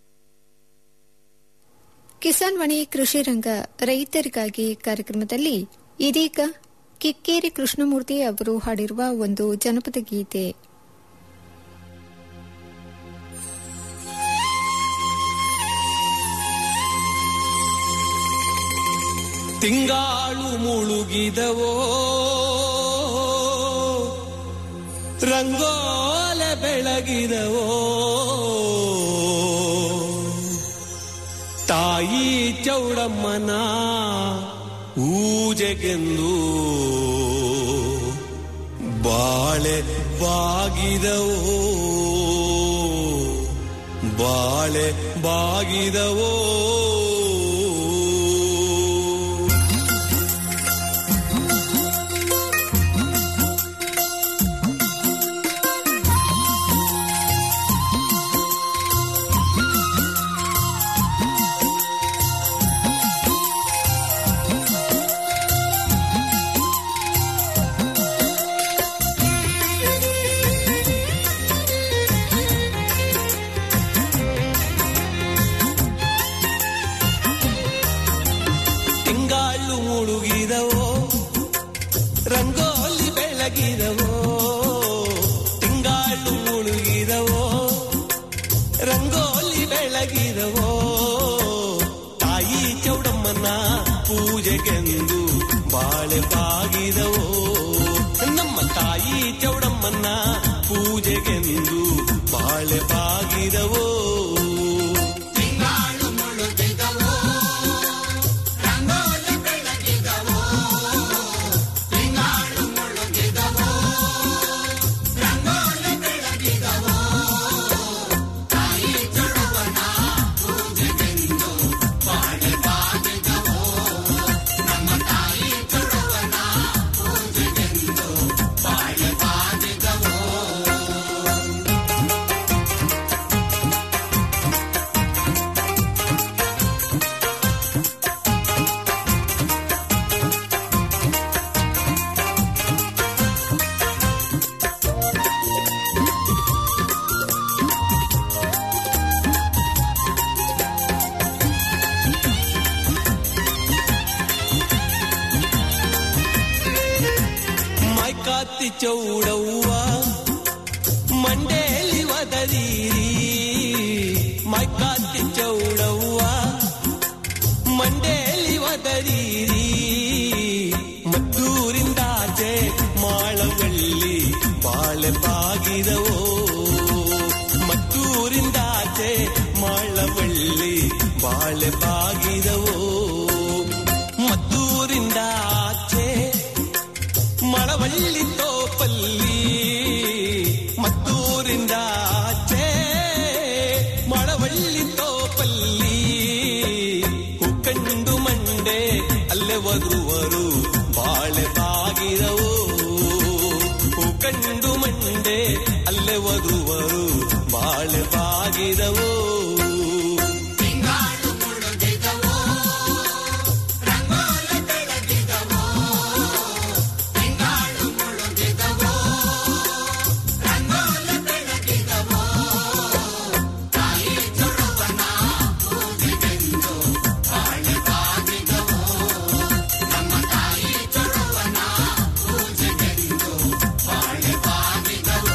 ಕಿಸಾನ್ ವಾಣಿ ಕೃಷಿ ರಂಗ ರೈತರಿಗಾಗಿ ಕಾರ್ಯಕ್ರಮದಲ್ಲಿ ಇದೀಗ ಕಿಕ್ಕೇರಿ ಕೃಷ್ಣಮೂರ್ತಿ ಅವರು ಹಾಡಿರುವ ಒಂದು ಜನಪದ ಗೀತೆ ತಿಂಗಾಳು ಮುಳುಗಿದವೋ ರಂಗೋಲ ಬೆಳಗಿದವೋ ತಾಯಿ ಚೌಡಮ್ಮನ ಊಜೆಗೆಂದು ಬಾಳೆ ಬಾಗಿದವೋ ಬಾಳೆ ಬಾಗಿದವೋ ಮುಳುಗಿದವೋ ರಂಗೋಲಿ ಬೆಳಗಿದವೋ ತಿಂಗಾಳು ಮುಳುಗಿದವೋ ರಂಗೋಲಿ ಬೆಳಗಿದವೋ ತಾಯಿ ಚೌಡಮ್ಮನ ಪೂಜೆಗೆಂದು ಬಾಳೆ ಬಾಗಿದವೋ ನಮ್ಮ ತಾಯಿ ಚೌಡಮ್ಮನ ಪೂಜೆಗೆಂದು ಬಾಳೆ ಬಾಗಿದವೋ ತಿಂಗಾಳು ಮುಳುಗಿದವೋ ರಂಗೋಲಿ ಬೆಳಗಿದವೋ ತಿಂಗಾಳು ಮುಳುಗಿದವೋ ರಂಗೋಲಿ ಬೆಳಗಿದವೋ ತಾಯಿ ಚೊಡವನ ಪೂಜೆಗೆಂದು ಬಾಳೆ ಬಾಗಿದವೋ ನಮ್ಮ ತಾಯಿ ಚೊಡವನ ಪೂಜೆಗೆಂದು ಬಾಳೆ ಬಾಗಿದವೋ ಮೈಕಾತಿ ಚೌಡವ್ವ ಮಂಡೇಲಿ ಒದರೀರಿ ಮೈಕಾತಿ ಚೌಡವ್ವ ಮಂಡೇಲಿ ಒದರೀರಿ ಮದ್ದೂರಿಂದಾಚೆ ಮಾಳವಳ್ಳಿ ಬಾಳೆ ಬಾಗಿದವೋ ಮದ್ದೂರಿಂದಾಚೆ ಮಾಳವಳ್ಳಿ ಬಾಳೆ ಬಾಗಿದವೋ ಮದ್ದೂರಿಂದಾಚೆ ಮಳವಳ್ಳಿ ತೋಪಲ್ಲಿ ಮತ್ತೂರಿಂದ ಆಚೆ ಮಳವಳ್ಳಿ ತೋಪಲ್ಲಿ ಹುಕ್ಕಂಡು ಮಂಡೆ ಅಲ್ಲೇ ವಧುವರು ಬಾಳೆ ಬಾಗಿದವು ಹುಕ್ಕಂಡು ಮಂಡೆ ಅಲ್ಲೇ ವಧುವರು ಬಾಳೆ ಬಾಗಿದವು ತಿಂಗಾಳು ಮುಳುಗಿದವೋ ರಂಗೋಲಿ ಬೆಳಗಿದವೋ ತಿಂಗಾಳು ಮುಳುಗಿದವೋ ರಂಗೋಲಿ ಬೆಳಗಿದವೋ ತಾಯಿ ಚೊಡವನ ಪೂಜೆಗೆಂದು ಬಾಳೆ ಬಾಗಿದವೋ ನಮ್ಮ ತಾಯಿ ಚೊಡವನ ಪೂಜೆಗೆಂದು ಬಾಳೆ ಬಾಗಿದವೋ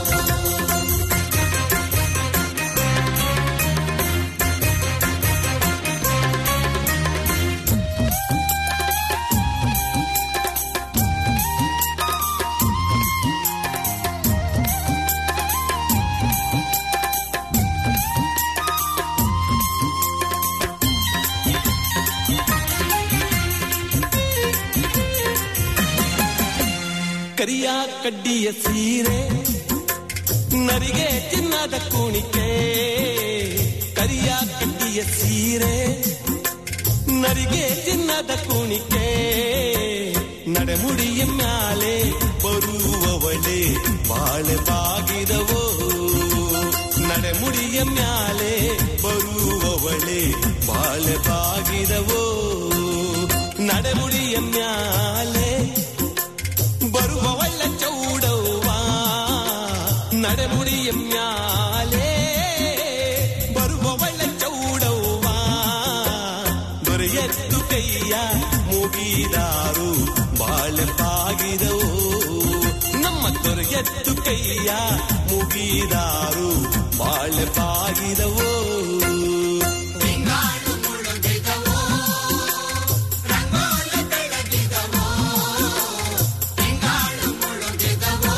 ಕರಿಯ ಕಡ್ಡಿಯ ಸೀರೆ ನರಿಗೆ ಚಿನ್ನದ ಕುಣಿಕೆ ಕರಿಯ ಕಡ್ಡಿಯ ಸೀರೆ ನರಿಗೆ ಚಿನ್ನದ ಕುಣಿಕೆ ನಡೆಮುಡಿಯ ಮ್ಯಾಲೆ ಬರುವವಳೆ ಬಾಳೆ ಬಾಗಿದವೋ ನಡೆಮುಡಿಯ ಮ್ಯಾಲೆ ಬರುವವಳೆ ಬಾಳೆ ಬಾಗಿದವೋ ನಡೆಮುಡಿಯ ಮ್ಯಾಲೆ ಬರುವ ಒಳ್ಳ ಚೌಡವ್ವ ನಡೆಮುಡಿಯ ಮ್ಯಾಲೆ ಬರುವ ಒಳ್ಳ ಚೌಡವ್ವ ದೊರೆಯತ್ತು ಕೈಯ ಮುಗಿದಾರು ಬಾಳೆ ಬಾಗಿದವು ನಮ್ಮ ದೊರೆಯತ್ತು ಕೈಯ ಮುಗಿದಾರು ಬಾಳೆ ಬಾಗಿದವು ತಿಂಗಾಳು ಮುಳುಗಿದವೋ ರಂಗೋಲಿ ಬೆಳಗಿದವೋ ತಿಂಗಾಳು ಮುಳುಗಿದವೋ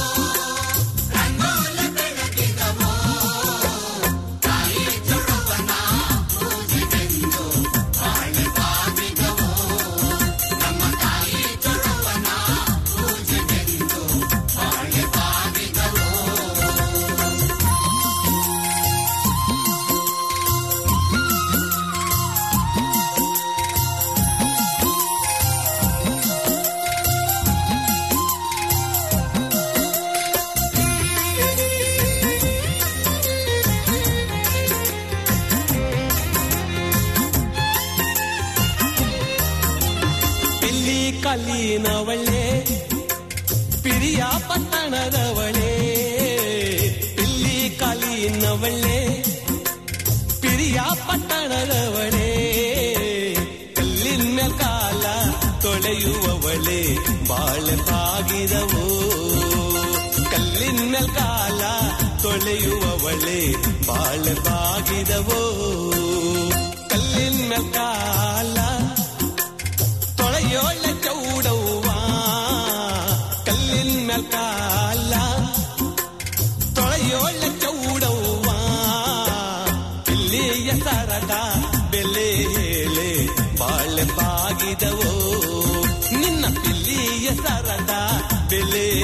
ರಂಗೋಲಿ ಬೆಳಗಿದವೋ ತಾಯಿ ಚೊಡವನ ಪೂಜೆಗೆಂದು ಬಾಳೆ ಬಾಗಿದವೋ ನಮ್ಮ ತಾಯಿ ಚೊಡವನ ಪೂಜೆಗೆಂದು ಬಾಳೆ ಬಾಗಿದವೋ ಇಲ್ಲಿ ಕಲ್ಲಿನವಳೆ ಪಿರಿಯ ಪಟ್ಟಣದವಳೆ ಇಲ್ಲಿ ಕಲ್ಲಿನವಳೆ ಪಿರಿಯ ಪಟ್ಟಣದವಳೆ ಕಲ್ಲಿನ ಕಾಲ ತೊಳೆಯುವವಳೆ ಬಾಳೆ ಬಾಗಿದವೋ ಕಲ್ಲಿನ ಮೇಲ್ ಕಾಲ ತೊಳೆಯುವವಳೆ ಬಾಳೆ ಬಾಗಿದವೋ ಕಲ್ಲಿನ ಮೇಲ್ ಕಾಲ ತೊಳೆಯೋಳ ಚೌಡವ್ವ ಕಲ್ಲಿನ ಮೇಲ್ ಕಾಲ ತೊಳೆಯೋಳ ಚೌಡವ್ವ ಇಲ್ಲಿಯ ಸರದ ಬೆಲೆ ಹೇಳೆ ಬಾಳೆ ಬಾಗಿದವೋ ನಿನ್ನ ಪಿಲ್ಲಿಯ ಸರದ ಬೆಲೆ